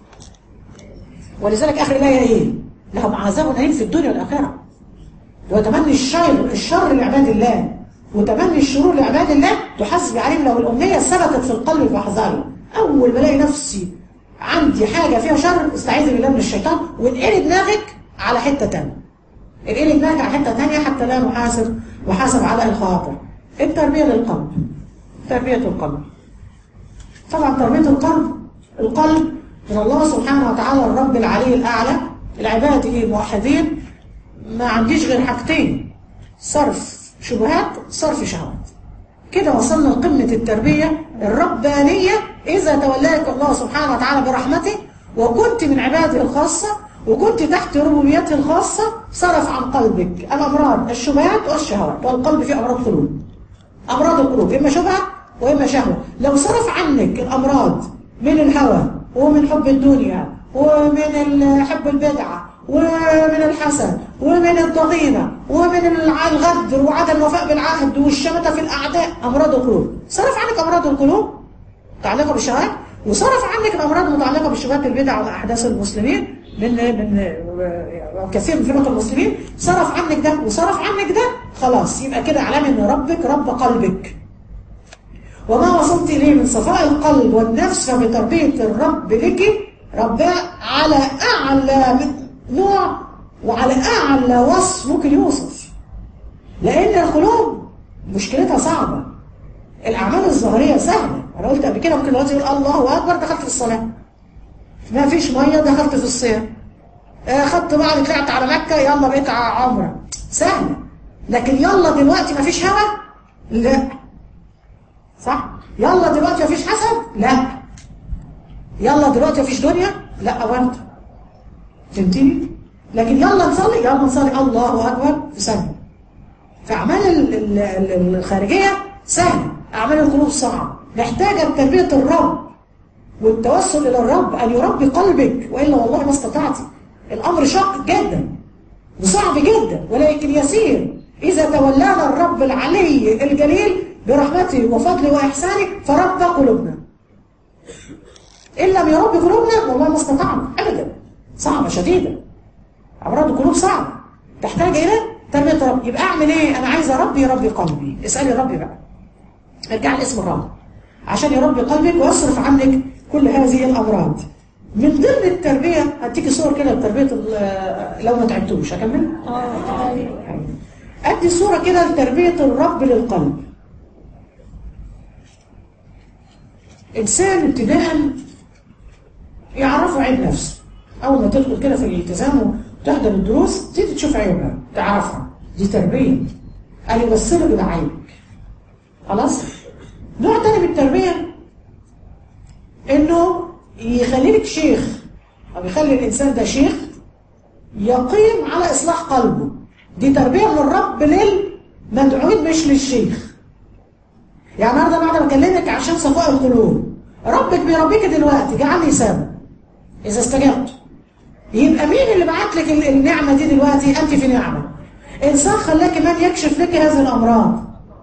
ولذلك اخر الايه ايه لهم عذاب اليم في الدنيا والاخره وتمني الشر الشر لعباد الله وتمني الشرور لعباد الله تحاسب عليهم لو الامنيه ثبتت في القلب فاحذروا اول ما الاقي نفسي عندي حاجه فيها شر استعيذ بالله من الشيطان وانقلي دماغك على حته ثانيه انقلي دماغك على حته ثانيه حتى لا نحاسب وحاسب على الخاطر التربيه للقلب تربيه القلب طبعا تربيه القلب القلب من الله سبحانه وتعالى الرب العلي الأعلى العباد الموحدين ما عنديش غير حاجتين صرف شبهات صرف شهوات كده وصلنا لقمة التربية الربانية إذا تولاك الله سبحانه وتعالى برحمته وكنت من عباده الخاصة وكنت تحت ربوبيته الخاصة صرف عن قلبك الأمراض الشبهات والشهوات والقلب فيه أمراض قلوب أمراض القلوب إما شبهة وإما شهوة لو صرف عنك الأمراض من الهوى ومن حب الدنيا ومن حب البدعة ومن الحسد ومن الضغينة ومن الغدر وعدم الوفاء بالعهد والشمتة في الأعداء أمراض القلوب صرف عنك أمراض القلوب متعلقة بالشهوات وصرف عنك الأمراض المتعلقة بالشبهات البدع وأحداث المسلمين من من كثير من فرق المسلمين صرف عنك ده وصرف عنك ده خلاص يبقى كده علامة ان ربك رب قلبك وما وصلت إليه من صفاء القلب والنفس فبتربية الرب لك رباه على أعلى نوع وعلى أعلى وصف ممكن يوصف لأن القلوب مشكلتها صعبة الأعمال الظاهرية سهلة أنا قلت قبل كده ممكن دلوقتي يقول الله أكبر دخلت في الصلاة ما فيش مية دخلت في الصيام خدت بعض طلعت على مكة يلا بقيت عمرة سهلة لكن يلا دلوقتي ما فيش هوا لا صح يلا دلوقتي مفيش حسد لا يلا دلوقتي مفيش دنيا لا وانت فهمتني لكن يلا نصلي يلا نصلي الله اكبر في ثانيه فاعمال الخارجيه سهله اعمال القلوب صعبه محتاجه تربيه الرب والتوسل الى الرب ان يربي قلبك والا والله ما استطعتي الامر شاق جدا وصعب جدا ولكن يسير اذا تولانا الرب العلي الجليل برحمته وفضله وإحسانه فرب قلوبنا إن لم يرب قلوبنا والله ما استطعنا أبدا صعبة شديدة أمراض القلوب صعبة تحتاج إلى تربية رب يبقى أعمل إيه أنا عايز ربي يربي قلبي اسألي ربي بقى ارجع لاسم الرب عشان يربي قلبك ويصرف عنك كل هذه الأمراض من ضمن التربية هديكي صور كده لتربية لو ما تعبتوش أكمل؟ اه أدي صورة كده لتربية الرب للقلب إنسان ابتداء يعرفوا عيب نفسه أول ما تدخل كده في الالتزام وتحضر الدروس تبتدي تشوف عيوبها تعرفها دي تربية قال يبصرك بعيبك خلاص نوع تاني من التربية إنه يخليك شيخ أو يخلي الإنسان ده شيخ يقيم على إصلاح قلبه دي تربية من الرب للمدعوين مش للشيخ يعني النهارده بعد ما اكلمك عشان صفاء القلوب ربك بيربيك دلوقتي جعلني سبب اذا استجبت يبقى مين اللي بعت لك النعمه دي دلوقتي انت في نعمه انسان خلاك من يكشف لك هذه الامراض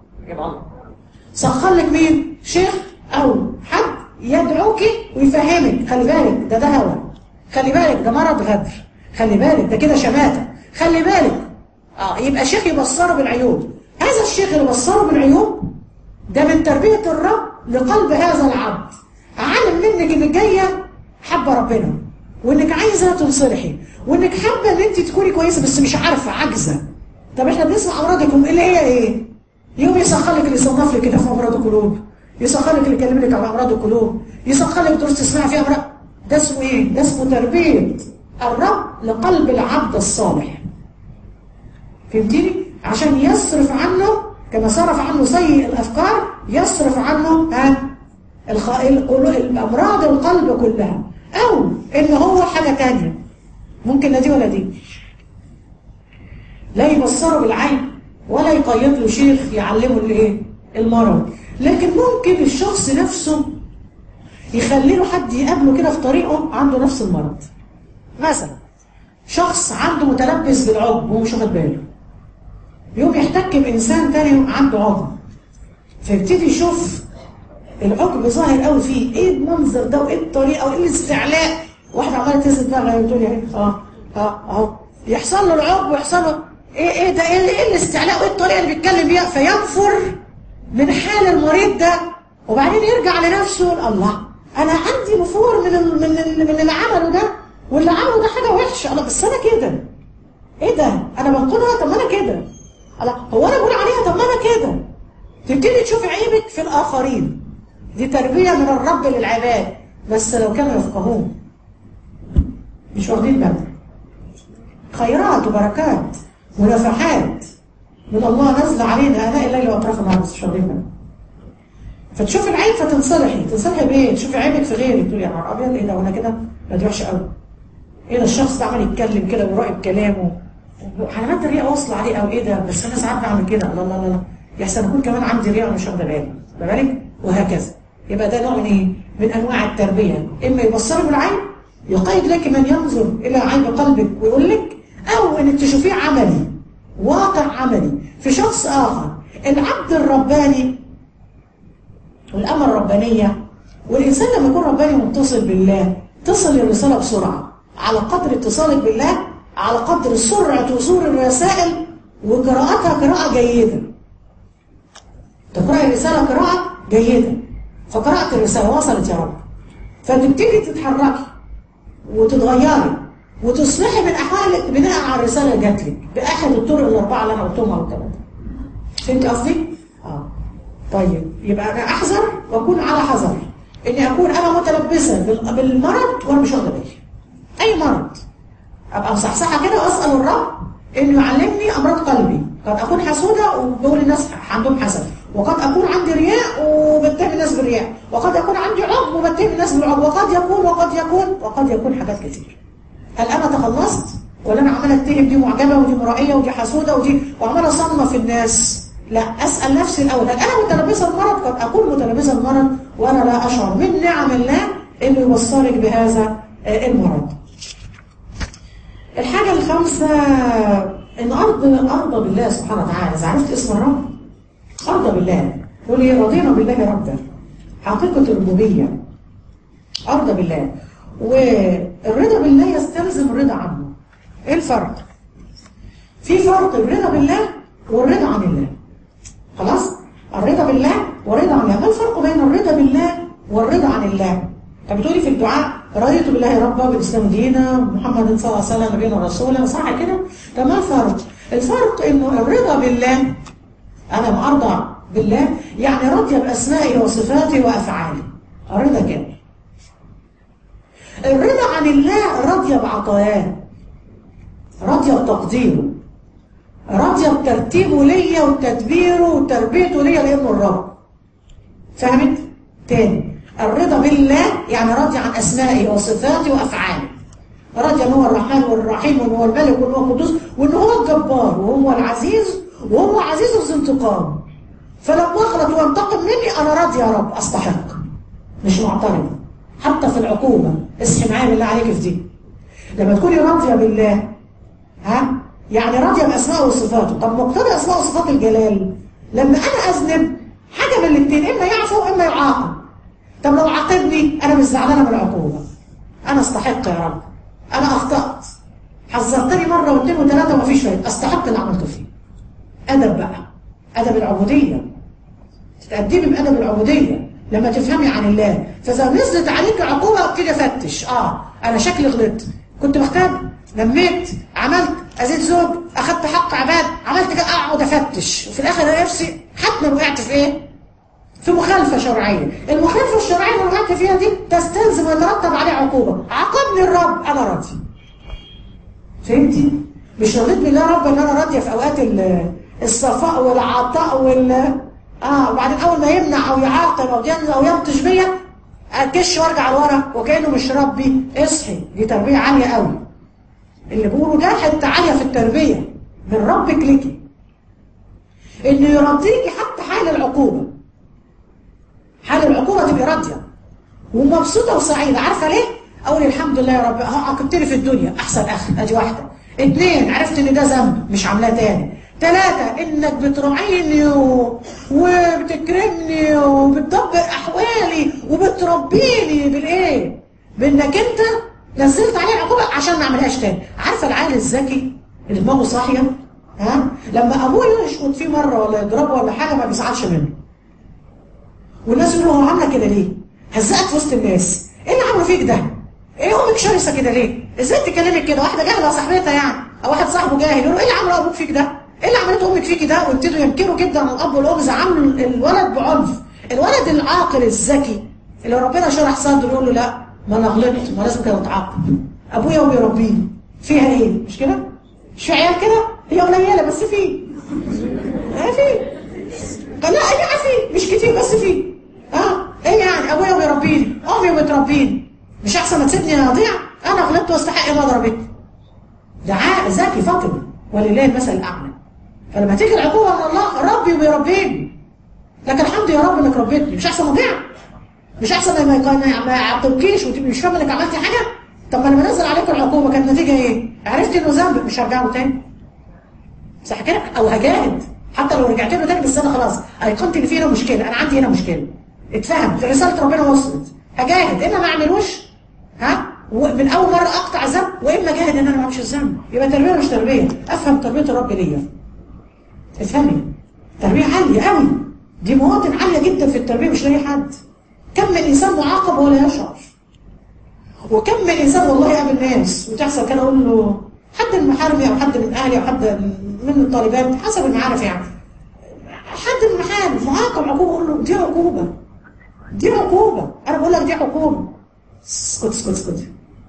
سخر لك مين شيخ او حد يدعوك ويفهمك خلي بالك ده ده هوى خلي بالك ده مرض غدر خلي بالك ده كده شماته خلي بالك اه يبقى شيخ يبصره بالعيوب هذا الشيخ اللي بصره بالعيوب ده من تربية الرب لقلب هذا العبد علم منك انك جاية حابة ربنا وانك عايزة تنصلحي وانك حابة ان انت تكوني كويسة بس مش عارفة عاجزة طب احنا بنسمع امراضكم اللي هي ايه يوم يسخر لك اللي يصنف لك كده في امراض القلوب يسخر لك اللي يكلم لك على امراض القلوب يسخر لك دروس تسمع فيها امراض ده اسمه ايه ده اسمه تربية الرب لقلب العبد الصالح فهمتيني عشان يصرف عنه كما صرف عنه سيء الأفكار يصرف عنه ها الخ... الأمراض القلب كلها أو إن هو حاجة تانية ممكن لا دي ولا دي لا يبصره بالعين ولا يقيد له شيخ يعلمه الايه المرض لكن ممكن الشخص نفسه يخلي له حد يقابله كده في طريقه عنده نفس المرض مثلا شخص عنده متلبس بالعقم وهو مش واخد باله يوم يحتك بانسان تاني عنده عقم فيبتدي يشوف العقم ظاهر قوي فيه ايه المنظر ده وايه الطريقه وايه الاستعلاء واحده عماله تهز دماغها وتقول لي اه اه اهو يحصل له العقم ويحصل له ايه ايه ده ايه, إيه الاستعلاء وايه الطريقه اللي بيتكلم بيها فينفر من حال المريض ده وبعدين يرجع لنفسه يقول الله انا عندي نفور من ال من ال من اللي عمله ده واللي عمله ده حاجه وحشه الله بس انا كده ايه ده انا بنقولها طب ما انا كده الله هو انا بقول عليها طب ما انا كده تبتدي تشوف عيبك في الاخرين دي تربيه من الرب للعباد بس لو كانوا يفقهون مش واخدين بالهم خيرات وبركات ونفحات من الله نزل علينا اناء الليل واطراف النهار بس مش واخدين بالهم فتشوف العيب فتنصلحي تنصلحي بايه تشوفي عيبك في غيرك تقولي يا نهار ابيض ايه ده وانا كده ما دي وحشه قوي ايه ده الشخص ده عمال يتكلم كده وراقب كلامه حالات الرياء واصله عليه او ايه ده بس انا ساعات بعمل كده لا لا لا يحسن اكون كمان عندي رياء ومش واخده بالي بالك وهكذا يبقى ده نوع من ايه من انواع التربيه اما يبصرك بالعين يقيد لك من ينظر الى عين قلبك ويقول لك او انك تشوفيه عملي واقع عملي في شخص اخر العبد الرباني والأمة الربانية والإنسان لما يكون رباني متصل بالله تصل الرسالة بسرعة على قدر اتصالك بالله على قدر سرعة وصول الرسائل وقراءتها قراءة جيدة تقرأ الرسالة قراءة جيدة فقرأت الرسالة وصلت يا رب فتبتدي تتحركي وتتغيري وتصلحي من أحوالك بناء على الرسالة اللي جات لك بأحد الطرق الأربعة اللي أنا قلتهم أو الثلاثة فهمت قصدي؟ اه طيب يبقى انا احذر واكون على حذر اني اكون انا متلبسه بالمرض وانا مش واخده بالي اي مرض ابقى مصحصحه كده واسال الرب انه يعلمني امراض قلبي قد اكون حسوده وبقول الناس عندهم حسد وقد اكون عندي رياء وبتهم الناس بالرياء وقد يكون عندي عقم وبتهم الناس بالعقم وقد يكون وقد يكون وقد يكون حاجات كتير هل انا تخلصت ولا انا عماله اتهم دي معجبه ودي مرائيه ودي حسوده ودي وعماله اصنف الناس لا أسأل نفسي الأول هل أنا متلبسة المرض قد أكون متلبسة المرض وأنا لا أشعر من نعم الله إنه يبصرك بهذا المرض الحاجة الخامسة إن أرض أرضى بالله سبحانه وتعالى إذا عرفت اسم الرب أرضى بالله قول لي رضينا بالله ربا حقيقة الربوبية أرضى بالله والرضا بالله يستلزم الرضا عنه إيه الفرق؟ في فرق الرضا بالله والرضا عن الله خلاص الرضا بالله والرضا عن الله ما الفرق بين الرضا بالله والرضا عن الله طب بتقولي في الدعاء رضيت بالله ربا بالاسلام دينا محمد صلى الله عليه وسلم نبينا رسولا صح كده طب ما الفرق الفرق انه الرضا بالله انا مرضى بالله يعني راضيه باسمائه وصفاته وافعاله الرضا كده الرضا عن الله راضيه بعطاياه راضيه بتقديره راضيه بترتيبه ليا وتدبيره وتربيته ليا لانه الرب فهمت تاني الرضا بالله يعني راضي عن اسمائه وصفاته وافعاله راضي ان هو الرحمن والرحيم وان هو الملك وان هو القدوس وان هو الجبار وهو العزيز وهو عزيز ذو انتقام فلما اغلط وانتقم مني انا راضي يا رب استحق مش معترض حتى في العقوبه اصحي معايا بالله عليك في دي لما تكوني راضيه بالله ها يعني راضيه باسمائه وصفاته طب مقتضى اسماء وصفات الجلال لما انا اذنب حاجه من الاثنين اما يعفو واما يعاقب طب لو عاقبني انا مش زعلانه من العقوبه انا استحق يا رب انا اخطات حذرتني مره واثنين وثلاثه ومفيش فايده استحق اللي عملته فيه ادب بقى ادب العبوديه تتأدبي بأدب العبودية لما تفهمي عن الله فإذا نزلت عليك عقوبة ابتدي أفتش آه أنا شكلي غلطت كنت بختار نميت عملت أزيد زوج أخدت حق عباد عملت كده أقعد أفتش وفي الآخر أنا نفسي حتما وقعت في إيه؟ في مخالفة شرعية المخالفة الشرعية اللي وقعت فيها دي تستلزم ويترتب عليها عقوبة عاقبني الرب أنا راضي فهمتي؟ مش رضيت بالله رب ان انا راضيه في اوقات الصفاء والعطاء وال اه وبعدين اول ما يمنع او يعاقب او ينزل او يبطش بيا اكش وارجع لورا وكانه مش ربي اصحي دي تربيه عاليه قوي اللي بيقولوا ده حته عاليه في التربيه من ربك ليكي انه يرضيكي حتى حال العقوبه حال العقوبه تبقي راضيه ومبسوطه وسعيده عارفه ليه؟ اقول الحمد لله يا رب اهو عاقبتني في الدنيا احسن اخر ادي واحده اثنين عرفت ان ده ذنب مش عاملاه تاني ثلاثة انك بتراعيني و... وبتكرمني وبتدبر احوالي وبتربيني بالايه؟ بانك انت نزلت عليه العقوبة عشان ما اعملهاش تاني عارفة العيل الذكي اللي دماغه صاحية ها لما ابوه يشخط فيه مرة ولا يضربه ولا حاجة ما بيزعلش منه والناس يقولوا هو عامله كده ليه؟ هزقك في وسط الناس ايه اللي عامله فيك ده؟ ايه امك شرسه كده ليه؟ ازاي تكلمك كده؟ واحده جاهله صاحبتها يعني او واحد صاحبه جاهل يقول له ايه اللي عامله ابوك فيك ده؟ ايه اللي عملته امك فيك ده؟ ويبتدوا ينكروا جدا على الاب والام زعلوا الولد بعنف الولد العاقل الذكي اللي ربنا شرح صدره يقول له لا ما انا غلطت ما لازم كده اتعاقب ابويا وبيربيني فيها ايه؟ مش كده؟ مش في عيال كده؟ هي قليله بس في اه في لا لا في مش كتير بس في اه ايه يعني ابويا بيربيني امي بتربيني مش احسن ما تسيبني اضيع انا غلطت واستحق ما ضربتني ده عاقل ذكي فاطمه ولله المثل الاعلى فلما تيجي العقوبه من الله ربي وبيربيني لكن الحمد يا رب انك ربيتني مش احسن اضيع مش احسن ما ما يعاقبكيش وتبقي مش فاهمه انك عملتي حاجه طب ما لما نزل عليك العقوبه كانت النتيجه ايه؟ عرفت انه ذنبك مش هرجع له تاني صح كده؟ او هجاهد حتى لو رجعت له تاني بس انا خلاص ايقنت ان في هنا مشكله انا عندي هنا مشكله اتفهمت رساله ربنا وصلت هجاهد اما ما اعملوش ها ومن اول مره اقطع الذنب واما جاهد ان انا ما اعملش الذنب يبقى تربيه مش تربيه افهم تربيه الرب ليا افهمي تربيه عاليه قوي دي مواطن عاليه جدا في التربيه مش لاقي حد كم من انسان معاقب ولا يشعر وكم من انسان والله قابل ناس وتحصل كده اقول له حد من محارمي او حد من اهلي او حد من الطالبات حسب المعارف يعني حد من المحارم معاقب عقوبه اقول له دي عقوبه دي عقوبه انا بقول لك دي عقوبه اسكت اسكت اسكت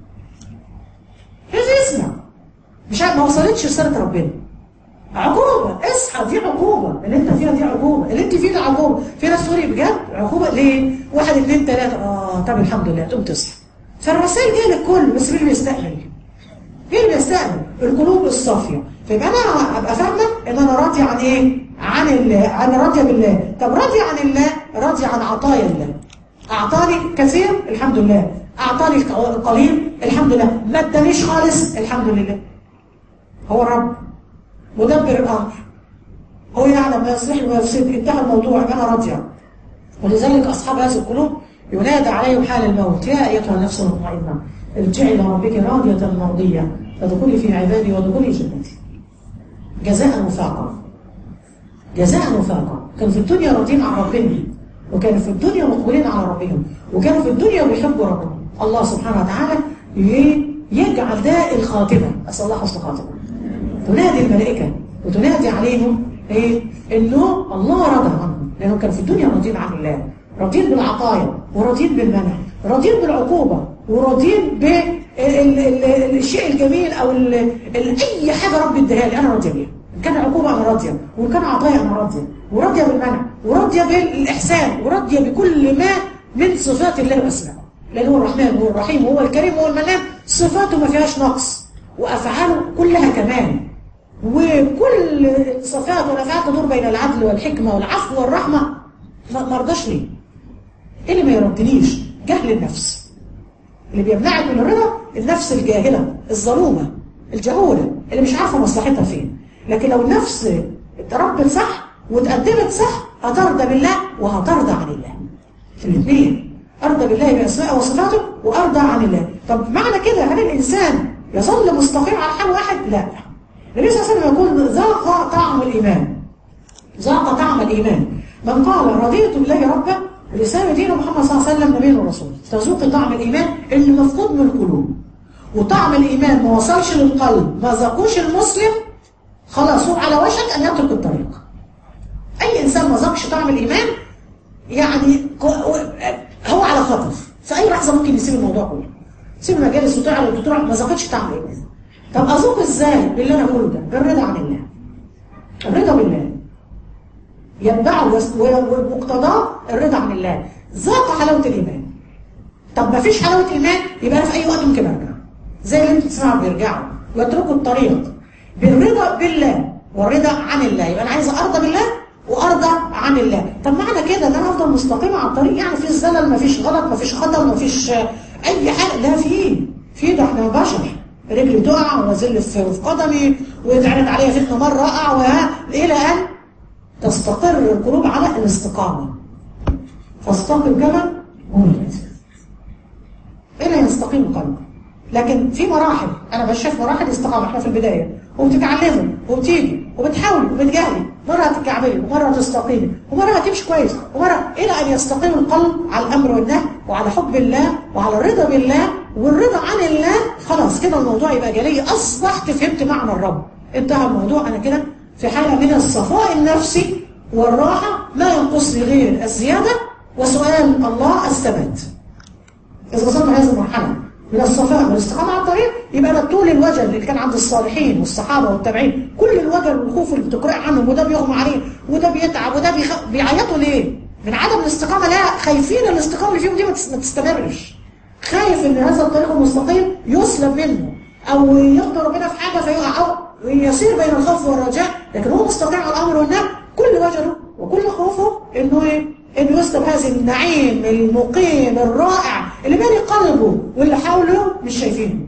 لازم يسمع مش ما وصلتش رساله ربنا عقوبه اصحى دي عقوبه اللي انت فيها دي عقوبه اللي انت فيه ده عقوبه في ناس تقول بجد عقوبه ليه؟ واحد اثنين ثلاثه اه طب الحمد لله تقوم تصحى فالرسائل جايه للكل بس مين اللي بيستقبل؟ مين اللي بيستقبل؟ القلوب الصافيه فيبقى انا ابقى فاهمه ان انا راضيه عن ايه؟ عن الله عن راضيه بالله طب راضيه عن الله راضيه عن عطايا الله اعطاني كثير الحمد لله اعطاني قليل الحمد لله ما ادانيش خالص الحمد لله هو الرب مدبر الامر هو يعلم ما يصلح وما يفسد انتهى الموضوع انا راضيه ولذلك اصحاب هذه القلوب ينادى عليهم حال الموت يا ايتها النفس المطمئنه ارجعي الى ربك راضيه مرضيه فادخلي في عبادي وادخلي جنتي جزاء وفاقا جزاء وفاقا كانوا في الدنيا راضين عن ربهم وكانوا في الدنيا مقبولين على ربهم وكانوا في الدنيا بيحبوا ربهم الله سبحانه وتعالى يجعل ده الخاتمه اسال الله حسن خاتمه تنادي الملائكه وتنادي عليهم ايه انه الله رضى عنهم لانهم كانوا في الدنيا راضين عن الله راضين بالعطايا وراضين بالمنع راضين بالعقوبه وراضين بالشيء الجميل او ال ال اي حاجه رب اداها لي انا راضيه بيها ان كان عقوبه انا راضيه وان كان عطايا انا راضيه وراضيه بالمنع وراضيه بالاحسان وراضيه بكل ما من صفات الله واسمائه لان هو الرحمن هو الرحيم هو الكريم هو المنان صفاته ما فيهاش نقص وافعاله كلها كمال وكل صفات ونفعات تدور بين العدل والحكمه والعفو والرحمه ما رضاش ليه ايه اللي ما يردنيش جهل النفس اللي بيمنعك من الرضا النفس الجاهله الظلومه الجهوله اللي مش عارفه مصلحتها فين لكن لو النفس اتربت صح واتقدمت صح هترضى بالله وهترضى عن الله الاثنين ارضى بالله باسمائه وصفاته وارضى عن الله طب معنى كده هل الانسان يظل مستقيم على حال واحد لا النبي صلى الله عليه وسلم يقول ذاق طعم الايمان ذاق طعم الايمان من قال رضيت بالله ربا الاسلام دين محمد صلى الله عليه وسلم نبي ورسول تذوق طعم الايمان اللي مفقود من القلوب وطعم الايمان ما وصلش للقلب ما ذاقوش المسلم خلاص هو على وشك ان يترك الطريق اي انسان ما ذاقش طعم الايمان يعني هو على خطر في اي لحظه ممكن يسيب الموضوع كله سيب المجالس وتعرض وتروح ما ذاقتش طعم الايمان طب اذوق ازاي باللي انا بقوله ده بالرضا عن الله الرضا بالله يتبعه ومقتضاه الرضا عن الله ذاق حلاوه الايمان طب ما فيش حلاوه ايمان يبقى انا في اي وقت ممكن ارجع زي اللي انتوا بتسمعوا بيرجعوا ويتركوا الطريق بالرضا بالله والرضا عن الله يبقى انا عايزه ارضى بالله وارضى عن الله طب معنى كده ان انا افضل مستقيمه على الطريق يعني في الزلل مفيش غلط مفيش خطر مفيش اي حاجه لا في في ده احنا بشر رجلي تقع وازل في في قدمي ويتعرض عليا فتنه مره اقع وها الى ان تستقر القلوب على الاستقامه فاستقم كما أمرت إلى يستقيم قلبك لكن في مراحل أنا بشوف مراحل الاستقامة احنا في البداية وبتتعلموا وبتيجي وبتحاولي وبتجاهلي مرة هتتكعبلي ومرة هتستقيمي ومرة هتمشي كويس ومرة إلى أن يستقيم القلب على الأمر والنهي وعلى حب الله وعلى الرضا بالله والرضا عن الله خلاص كده الموضوع يبقى جلي أصبحت فهمت معنى الرب انتهى الموضوع أنا كده في حالة من الصفاء النفسي والراحة لا ينقصني غير الزيادة وسؤال الله الثبات إذا وصلنا هذه المرحلة من الصفاء والاستقامة على الطريق يبقى أنا طول الوجل اللي كان عند الصالحين والصحابة والتابعين كل الوجل والخوف اللي بتقرأ عنهم وده بيغمى عليه وده بيتعب وده بيخ... بيعيطوا ليه؟ من عدم الاستقامة لا خايفين الاستقامة اللي فيهم دي ما تستمرش خايف ان هذا الطريق المستقيم يسلب منه او يقدر ربنا في حاجة فيقع او يسير بين الخوف والرجاء لكن هو مستقيم على الامر والنهي كل وجله وكل خوفه انه ايه؟ انه يسلب هذا النعيم المقيم الرائع اللي بين قلبه واللي حوله مش شايفينه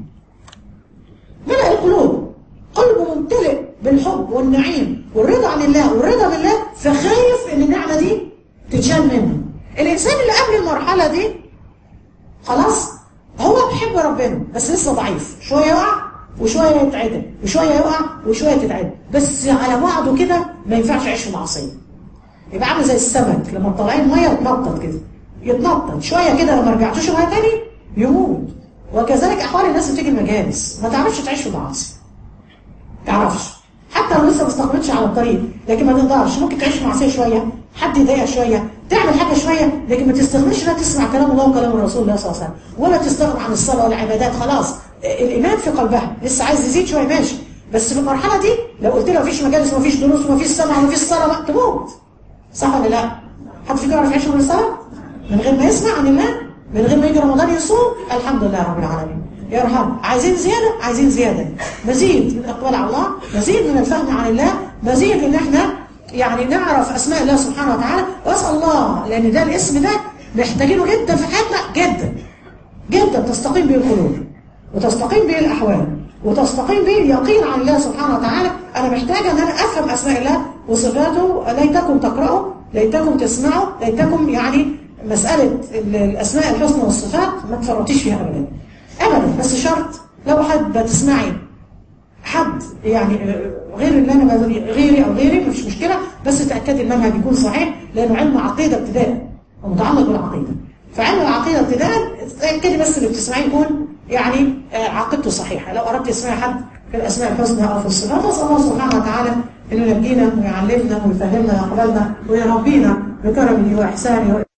ملأ القلوب قلبه ممتلئ بالحب والنعيم والرضا عن الله والرضا بالله فخايف ان النعمه دي تتشال منه الانسان اللي قبل المرحله دي خلاص هو بيحب ربنا بس لسه ضعيف شويه يقع وشويه يتعدل وشويه يقع وشويه تتعدل بس على بعضه كده ما ينفعش يعيش في معصيه يبقى عامل زي السمك لما طالعين ميه يتنطط كده يتنطط شويه كده لو ما رجعتوش ميه تاني يموت وكذلك احوال الناس اللي بتيجي المجالس ما تعرفش تعيش في المعاصي تعرفش حتى لو لسه ما استقرتش على الطريق لكن ما تقدرش ممكن تعيش في معصيه شويه حد يضايقها شويه تعمل حاجه شويه لكن ما تستغنيش لا تسمع كلام الله وكلام الرسول الله صلى الله عليه وسلم ولا تستغنى عن الصلاه والعبادات خلاص الايمان في قلبها لسه عايز يزيد شويه ماشي بس في المرحله دي لو قلت لها مفيش مجالس ومفيش دروس ومفيش سمع ومفيش صلاه تموت صح ولا لا؟ حد فيكم يعرف يعيش من الصلاه؟ من غير ما يسمع عن الله؟ من غير ما يجي رمضان يصوم؟ الحمد لله رب العالمين. يا رحمة عايزين زيادة؟ عايزين زيادة. مزيد من الإقبال على الله، مزيد من الفهم عن الله، مزيد إن إحنا يعني نعرف أسماء الله سبحانه وتعالى، وأسأل الله لأن ده الاسم ده محتاجينه جدا في حياتنا جدا. جدا تستقيم به القلوب وتستقيم به الأحوال وتستقيم به اليقين عن الله سبحانه وتعالى أنا محتاجة أن أنا أفهم أسماء الله وصفاته ليتكم تقرأوا ليتكم تسمعوا ليتكم يعني مسألة الأسماء الحسنى والصفات ما تفرطيش فيها أبدا أبدا بس شرط لو حد بتسمعي حد يعني غير اللي أنا غيري أو غيري مفيش مشكلة بس تأكدي المنهج يكون صحيح لأنه علم عقيدة ابتداء ومتعلق بالعقيدة فعلم العقيدة ابتداء تأكدي بس اللي بتسمعيه يكون يعني عقيدته صحيحة لو أردت تسمعي حد في الأسماء الحسنى أو في الصفات أسأل الله سبحانه وتعالى أن ينجينا ويعلمنا ويفهمنا ويقبلنا ويربينا بكرمه وإحسانه